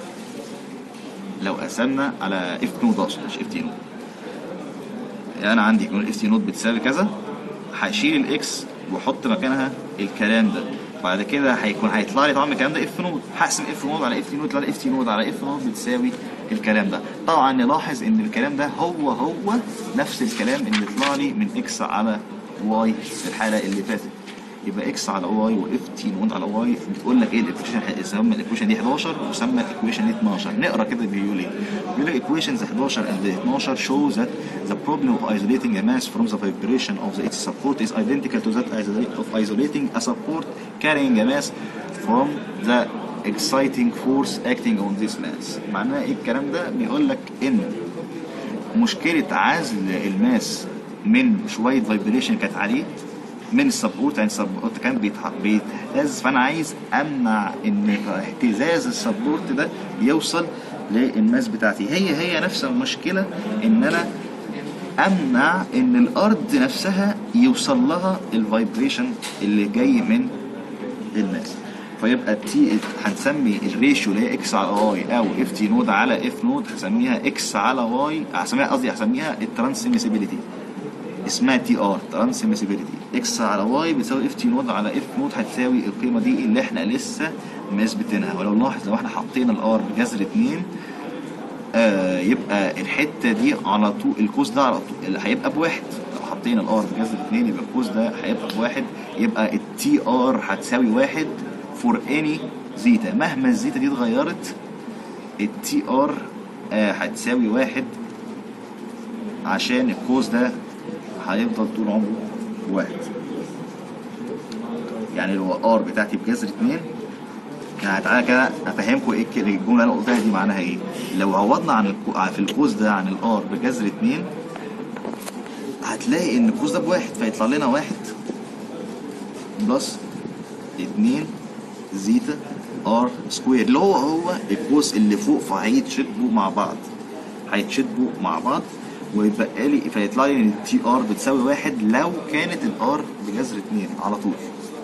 لو قسمنا على اف نود اقصد مش اف تي نود يعني انا عندي يكون الاف تي نود بتساوي كذا هشيل الاكس واحط مكانها الكلام ده بعد كده هيكون هيطلع لي طبعا الكلام ده اف نود هقسم اف نود على اف تي نود يطلع لي اف تي نود على اف نود بتساوي الكلام ده طبعا نلاحظ ان الكلام ده هو هو نفس الكلام اللي طلع لي من اكس على واي في الحاله اللي فاتت يبقى اكس على واي واف تي نود على واي بتقول لك ايه الايكويشن يسمى الايكويشن دي 11 وسمى الايكويشن دي 12 نقرا كده بيقول ايه بيقول لك equations 11 and 12 show that the problem of isolating a mass from the vibration of the its support is identical to that isolate- of isolating a support carrying a mass from the exciting force acting on this mass معناه ايه الكلام ده بيقول لك ان مشكله عزل الماس من شويه فايبريشن كانت عليه من السبورت يعني السبورت كان بيتح- بيتهز فانا عايز امنع ان اهتزاز السبورت ده يوصل للماس بتاعتي هي هي نفس المشكله ان انا امنع ان الارض نفسها يوصل لها الفايبريشن اللي جاي من الماس فيبقى تي هنسمي الريشيو اللي هي اكس على واي او اف تي نود على اف نود هسميها اكس على واي هسميها قصدي هسميها الترانسميسيبيليتي اسمها تي ار ترانسميسيبيليتي اكس على واي بتساوي اف تي نود على اف نود هتساوي القيمه دي اللي احنا لسه مثبتينها ولو لاحظ لو احنا حطينا الار بجذر 2 آه يبقى الحته دي على طول القوس ده على طول اللي هيبقى بواحد لو حطينا الار بجذر 2 يبقى القوس ده هيبقى بواحد يبقى التي ار هتساوي واحد فور اني زيتا مهما الزيتا دي اتغيرت التي ار آه هتساوي واحد عشان القوس ده هيفضل طول عمره واحد يعني لو ار بتاعتي بجذر 2 يعني تعالى كده افهمكم ايه الك- الجمله اللي انا قلتها دي معناها ايه لو عوضنا عن الكو- في القوس ده عن الار بجذر 2 هتلاقي ان القوس ده بواحد فيطلع لنا واحد بلس 2 زيتا ار سكوير اللي هو هو القوس اللي فوق فهيتشدوا مع بعض هيتشدوا مع بعض ويبقى لي فيطلع لي ان التي ار بتساوي واحد لو كانت الار بجذر 2 على طول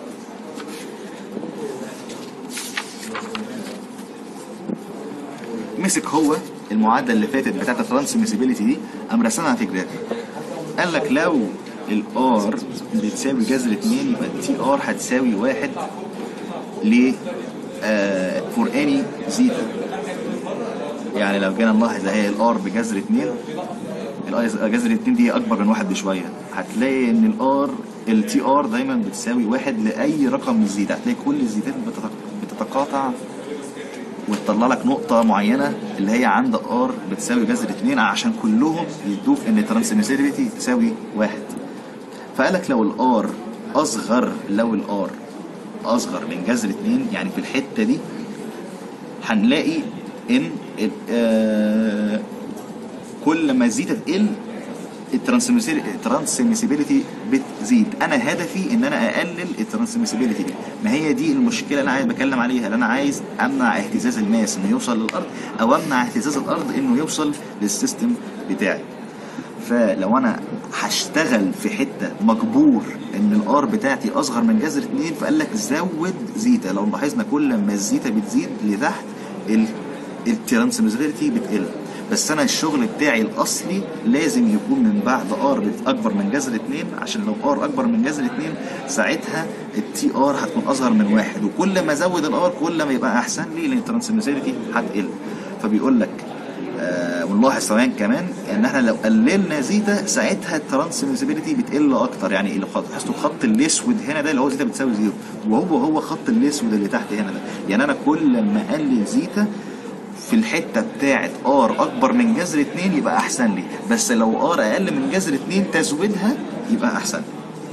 مسك هو المعادله اللي فاتت بتاعت الترانسميسيبيليتي دي قام رسمها في جراف قال لك لو الار بتساوي جذر 2 يبقى التي ار هتساوي واحد ل فور اني زيتا يعني لو جينا نلاحظ اهي الار بجذر 2 الآي- جذر 2 دي اكبر من واحد بشويه هتلاقي ان الار التي ار دايما بتساوي واحد لاي رقم من الزيتا هتلاقي كل الزيتات بتتق- بتتقاطع وتطلع لك نقطة معينة اللي هي عند ار بتساوي جذر 2 عشان كلهم يدوك ان الترانسميسيبيليتي تساوي واحد فقال لك لو الار اصغر لو الار اصغر من جذر 2 يعني في الحتة دي هنلاقي ان ال- آه، كل ما الزيتا تقل الترانسميسيبيليتي بتزيد انا هدفي ان انا اقلل الترانسميسيبيليتي دي ما هي دي المشكله اللي انا عايز بتكلم عليها اللي انا عايز امنع اهتزاز الماس انه يوصل للارض او امنع اهتزاز الارض انه يوصل للسيستم بتاعي فلو انا هشتغل في حته مجبور ان الار بتاعتي اصغر من جذر 2 فقال لك زود زيتا لو لاحظنا كل ما الزيتا بتزيد لتحت الترانسميسيبيليتي بتقل بس انا الشغل بتاعي الاصلي لازم يكون من بعد ار اكبر من جذر 2 عشان لو ار اكبر من جذر 2 ساعتها التي ار هتكون اصغر من واحد وكل ما ازود الار كل ما يبقى احسن لي لان الترانسميسيبيليتي هتقل فبيقول لك آه ونلاحظ كمان كمان ان احنا لو قللنا زيتا ساعتها الترانسميسيبيليتي بتقل اكتر يعني اللي خط لاحظتوا الخط الاسود هنا ده اللي هو زيتا بتساوي زيرو وهو هو خط الاسود اللي تحت هنا ده يعني انا كل ما اقلل زيتا في الحته بتاعه ار اكبر من جذر 2 يبقى احسن لي بس لو ار اقل من جذر 2 تزويدها يبقى احسن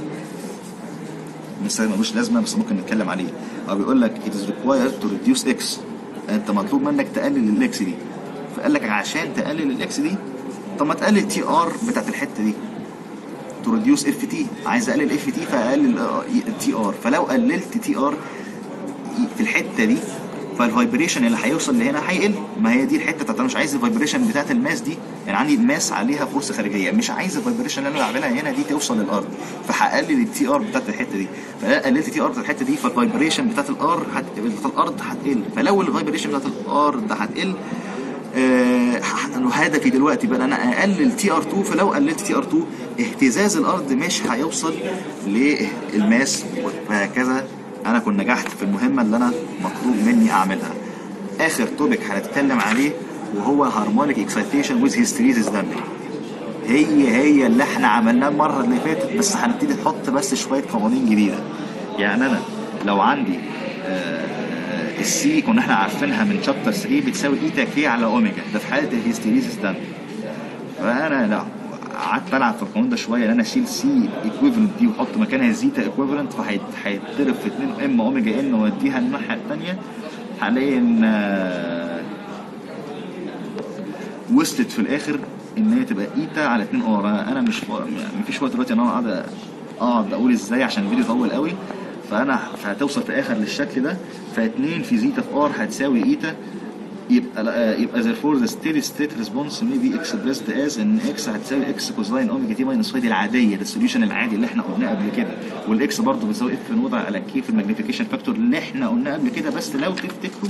مثال ملوش لازمه بس ممكن نتكلم عليه هو بيقول لك it is required to reduce x انت مطلوب منك تقلل الاكس دي فقال لك عشان تقلل الاكس دي طب ما تقلل تي ار بتاعت الحته دي تو ريديوس اف تي عايز اقلل اف تي فاقلل تي ار فلو قللت تي ار في الحته دي فالفايبريشن اللي هيوصل لهنا هيقل ما هي دي الحته بتاعت انا مش عايز الفايبريشن بتاعت الماس دي يعني عندي ماس عليها فورس خارجيه مش عايز الفايبريشن اللي انا بعملها هنا دي توصل للارض فهقلل التي ار بتاعت الحته دي فلو قللت التي ار بتاعت الحته دي فالفايبريشن بتاعت الار هت... بتاعت الارض هتقل فلو الفايبريشن بتاعت الارض هتقل آه هدفي دلوقتي بقى انا اقلل تي ار 2 فلو قللت تي ار 2 اهتزاز الارض مش هيوصل للماس وهكذا انا كنت نجحت في المهمه اللي انا مطلوب مني اعملها اخر توبيك هنتكلم عليه وهو هارمونيك اكسايتيشن ويز هيستريزيس دامبنج هي هي اللي احنا عملناه المره اللي فاتت بس هنبتدي نحط بس شويه قوانين جديده يعني انا لو عندي آه السي كنا احنا عارفينها من شابتر 3 بتساوي ايتا كي على اوميجا ده في حاله الهيستيريزيس دامبنج فانا لا قعدت العب في القانون ده شويه ان انا اشيل سي ايكويفالنت دي واحط مكانها زيتا ايكويفالنت فهيتضرب في 2 ام اوميجا ان واديها الناحيه الثانيه هلاقي ان وصلت في الاخر ان هي تبقى ايتا على 2 ار انا مش مفيش وقت دلوقتي ان انا اقعد اقعد اقول ازاي عشان الفيديو طول قوي فانا هتوصل في الاخر للشكل ده ف2 في زيتا في ار هتساوي ايتا يبقى يبقى therefore the steady state response may be expressed as ان x هتساوي x كوزاين اوميجا تي ماينس دي العاديه ده السوليوشن العادي اللي احنا قلناه قبل كده والاكس برضه بتساوي اف نوضع على كي في الماجنيفيكيشن فاكتور اللي احنا قلناه قبل كده بس لو تفتكروا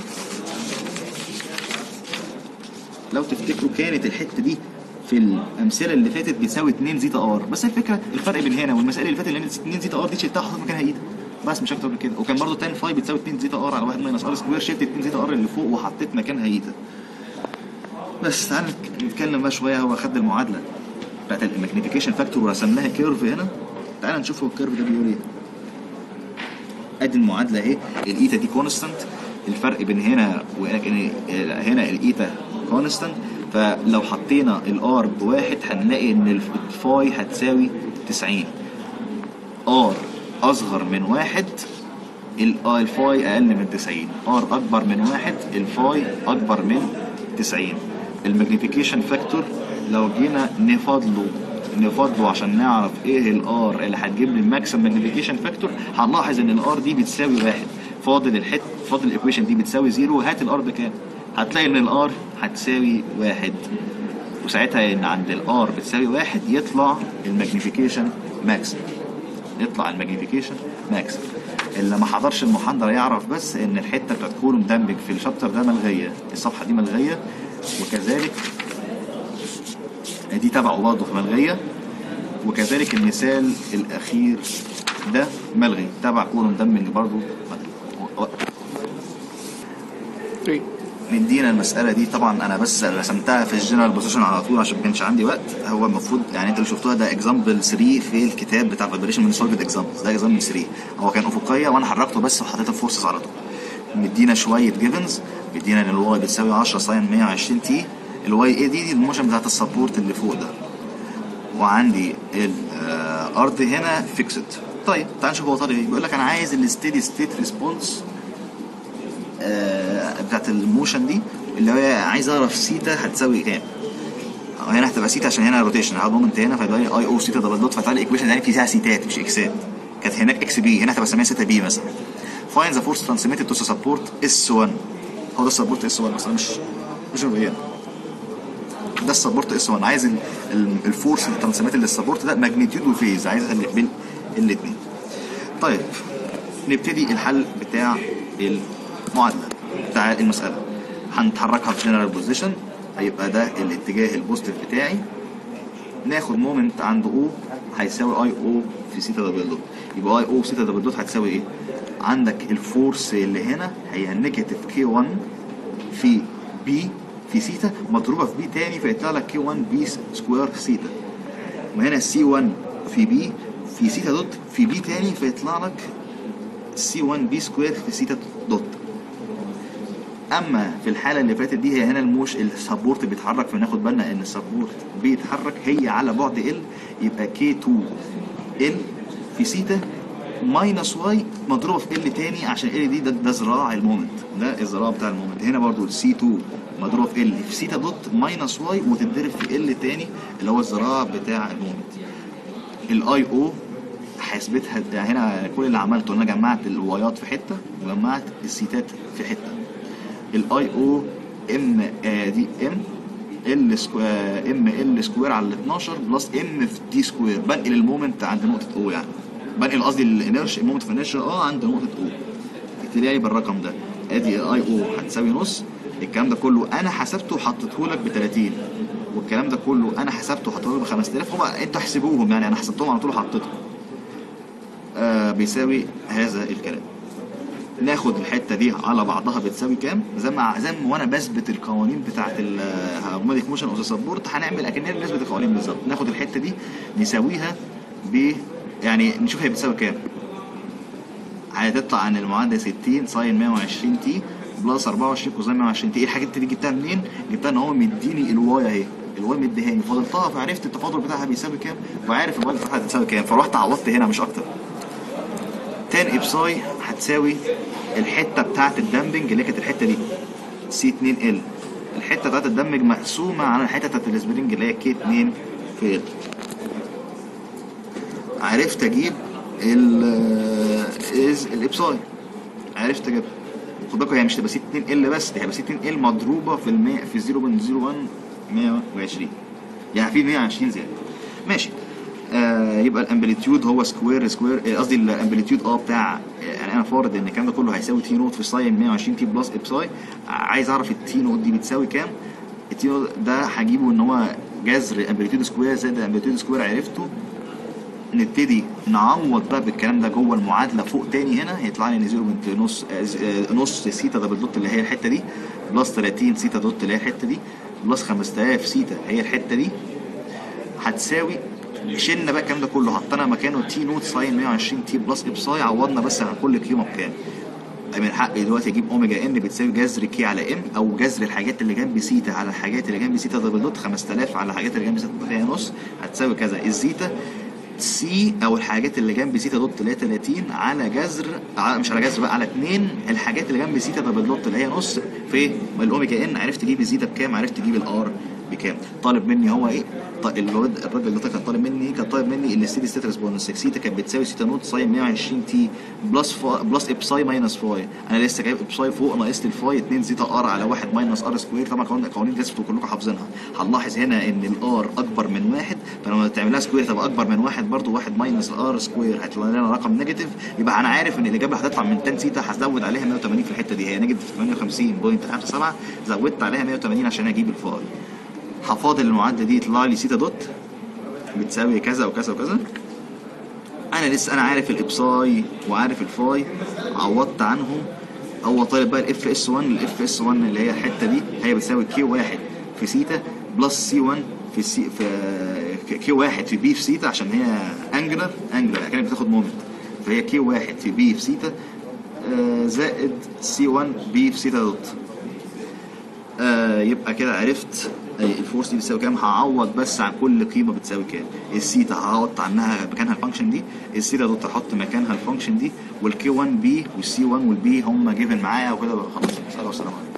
لو تفتكروا كانت الحته دي في الامثله اللي فاتت بتساوي 2 زيتا ار بس الفكره الفرق بين هنا والمسائل اللي فاتت اللي 2 زيتا ار دي شلتها حطيت مكانها ايتا بس مش اكتر من كده وكان برضه تان فاي بتساوي 2 زيتا ار على 1 ماينس ار سكوير شلت 2 زيتا ار اللي فوق وحطيت مكانها ايتا بس تعال نتكلم بقى شويه هو خد المعادله بتاعت الماجنيفيكيشن فاكتور ورسم لها كيرف هنا تعال نشوف هو الكيرف ده بيقول ايه ادي المعادله اهي الايتا دي كونستانت الفرق بين هنا هنا الايتا كونستانت فلو حطينا الار بواحد هنلاقي ان الفاي هتساوي 90 ار اصغر من واحد الفاي اقل من 90 ار اكبر من واحد الفاي اكبر من 90 الماجنيفيكيشن فاكتور لو جينا نفضله نفضله عشان نعرف ايه الار اللي هتجيب لي الماكسيمم ماجنيفيكيشن فاكتور هنلاحظ ان الار دي بتساوي واحد فاضل الحت فاضل الايكويشن دي بتساوي زيرو هات الار بكام هتلاقي ان الار هتساوي واحد وساعتها ان عند الار بتساوي واحد يطلع الماجنيفيكيشن ماكسيمم يطلع الماجنيفيكيشن ماكسيمم اللي ما حضرش المحاضره يعرف بس ان الحته بتاعت كولوم دامبنج في الشابتر ده ملغيه الصفحه دي ملغيه وكذلك دي تبعه برضه في ملغيه وكذلك المثال الاخير ده ملغي تبع كولوم دامبنج برضه three مدينا المساله دي طبعا انا بس رسمتها في الجنرال بوزيشن على طول عشان ما كانش عندي وقت هو المفروض يعني انت اللي شفتوها ده اكزامبل 3 في الكتاب بتاع فايبريشن من سولفد اكزامبلز ده اكزامبل 3 هو كان افقيه وانا حركته بس وحطيته في فورسز على طول مدينا شويه جيفنز مدينا ان الواي بتساوي 10 ساين 120 تي الواي اي دي, دي الموشن بتاعت السبورت اللي فوق ده وعندي الارض هنا فيكسد طيب تعال نشوف هو طالب ايه بيقول لك انا عايز الستيدي ستيت ريسبونس بتاعت الموشن دي اللي هي عايز اعرف سيتا هتساوي كام هنا هتبقى سيتا عشان هنا روتيشن هقعد مومنت هنا فيبقى لي اي او سيتا دبل دوت فتعالى الايكويشن يعني فيها سيتات مش اكسات كانت هناك اكس بي هنا هتبقى اسميها سيتا بي مثلا فاين ذا فورس ترانسميتد تو سبورت اس 1 هو ده السبورت اس 1 اصلا مش مش مبين ده السبورت اس 1 عايز ال- ال- الفورس اللي ترانسميتد للسبورت ده ماجنتيود وفيز عايز اخلي بين الاثنين طيب نبتدي الحل بتاع المعادله بتاع المساله هنتحركها في جنرال بوزيشن هيبقى ده الاتجاه البوزيتيف بتاعي ناخد مومنت عند او هيساوي اي او في سيتا دبل دوت يبقى اي او سيتا دبل دوت هتساوي ايه؟ عندك الفورس اللي هنا هي نيجاتيف كي 1 في بي في سيتا مضروبه في بي تاني فيطلع لك كي 1 بي سكوير سيتا وهنا سي 1 في بي في سيتا دوت في بي تاني فيطلع لك سي 1 بي سكوير في سيتا دوت اما في الحاله اللي فاتت دي هي هنا الموش السبورت بيتحرك فناخد بالنا ان السبورت بيتحرك هي على بعد ال يبقى كي 2 ال في سيتا ماينس واي مضروبه في ال تاني عشان ال دي ده, ده ذراع المومنت ده الذراع بتاع المومنت هنا برضو السي 2 مضروبه في ال في سيتا دوت ماينس واي وتتضرب في ال تاني اللي هو الذراع بتاع المومنت الاي او حسبتها يعني هنا كل اللي عملته ان انا جمعت الوايات في حته وجمعت السيتات في حته الاي او ام آه دي ام ال سكوير ام ال سكوير على ال 12 بلس ام في دي سكوير بنقل المومنت عند نقطه او يعني بنقل قصدي الانرشيا المومنت في الانرشيا اه عند نقطه او ابتدائي بالرقم ده ادي اي او هتساوي نص الكلام ده كله انا حسبته وحطيته لك ب 30 والكلام ده كله انا حسبته وحطيته لك ب 5000 هم انتوا احسبوهم يعني انا حسبتهم على طول وحطيتهم آه بيساوي هذا الكلام ناخد الحته دي على بعضها بتساوي كام زي ما زي ما وانا بثبت القوانين بتاعه الهارمونيك موشن اوف سبورت هنعمل اكننا بنثبت القوانين بالظبط ناخد الحته دي نساويها ب يعني نشوف هي بتساوي كام هتطلع عن المعادله 60 ساين 120 تي بلس 24 كوزين 120 تي ايه الحاجات دي جبتها منين؟ جبتها ان هو مديني الواي اهي الواي مديهاني فضلتها فعرفت التفاضل بتاعها بيساوي كام وعارف الواي بتاعها هتساوي كام فرحت عوضت هنا مش اكتر تان ابساي هتساوي الحته بتاعت الدمبنج اللي كانت الحته دي سي 2 ال الحته بتاعت الدمج مقسومه على الحته بتاعت السبرينج اللي هي كي 2 في ال عرفت اجيب ال از الابساي عرفت اجيبها خد بالكم هي مش تبقى سي 2 ال بس دي هتبقى سي 2 ال مضروبه في المية في 0.01 120 يعني في 120 زياده ماشي آه يبقى الامبليتيود هو سكوير سكوير آه، قصدي الامبليتيود اه بتاع يعني انا فارض ان الكلام ده كله هيساوي تي نوت في ساين 120 تي بلس ابساي عايز اعرف التي نوت دي بتساوي كام التي نوت ده هجيبه ان هو جذر امبليتيود سكوير زائد امبليتيود سكوير عرفته نبتدي نعوض بقى بالكلام ده جوه المعادله فوق تاني هنا هيطلع لي ان 0 نص آه، آه، نص سيتا دبل دوت اللي هي الحته دي بلس 30 سيتا دوت اللي هي الحته دي بلس 5000 سيتا هي الحته دي هتساوي شلنا بقى الكلام ده كله حطينا مكانه تي نوت ساين 120 تي بلس ابساي عوضنا بس عن كل قيمه بكام من حقي دلوقتي اجيب اوميجا ان بتساوي جذر كي على ام او جذر الحاجات اللي جنب سيتا على الحاجات اللي جنب سيتا دبل دوت 5000 على الحاجات اللي جنب سيتا دوت هي نص هتساوي كذا الزيتا سي او الحاجات اللي جنب سيتا دوت اللي هي 30 على جذر على مش على جذر بقى على 2 الحاجات اللي جنب سيتا دبل دوت اللي هي نص في الاوميجا ان عرفت اجيب الزيتا بكام عرفت اجيب الار بكام طالب مني هو ايه ط- الواد الراجل ده كان طالب مني ايه كان طالب مني الستيدي ستيت ريسبونس سيتا كانت بتساوي سيتا نوت ساين 120 تي بلس فا بلس ابساي ماينس فاي انا لسه جايب ابساي فوق ناقص لي الفاي 2 زيتا ار على 1 ماينس ار سكوير طبعا قوانين قوانين دي انتوا كلكم حافظينها هنلاحظ هنا ان الار اكبر من واحد فلما تعملها سكوير تبقى اكبر من واحد برضو واحد ماينس الار سكوير هيطلع لنا رقم نيجاتيف يبقى انا عارف ان الاجابه هتطلع من 10 سيتا هزود عليها 180 في الحته دي هي نيجاتيف 58.57 زودت عليها 180 عشان اجيب الفاي هفاضل المعادله دي يطلع لي سيتا دوت بتساوي كذا وكذا وكذا انا لسه انا عارف الابساي وعارف الفاي عوضت عنهم هو طالب بقى الاف اس 1 الاف اس 1 اللي هي الحته دي هي بتساوي كي 1 في سيتا بلس سي 1 في سي في كي 1 في بي في سيتا عشان هي انجلر انجلر كانت بتاخد مومنت فهي كي 1 في بي في سيتا آه، زائد سي 1 بي في سيتا دوت آه يبقى كده عرفت آه، الفورس دي بتساوي كام هعوض بس عن كل قيمه بتساوي كام السيتا هحط عنها مكانها الفانكشن دي السيتا دوت هحط مكانها الفانكشن دي والكي 1 بي والسي 1 والبي هم جيفن معايا وكده خلاص سلام والسلام عليكم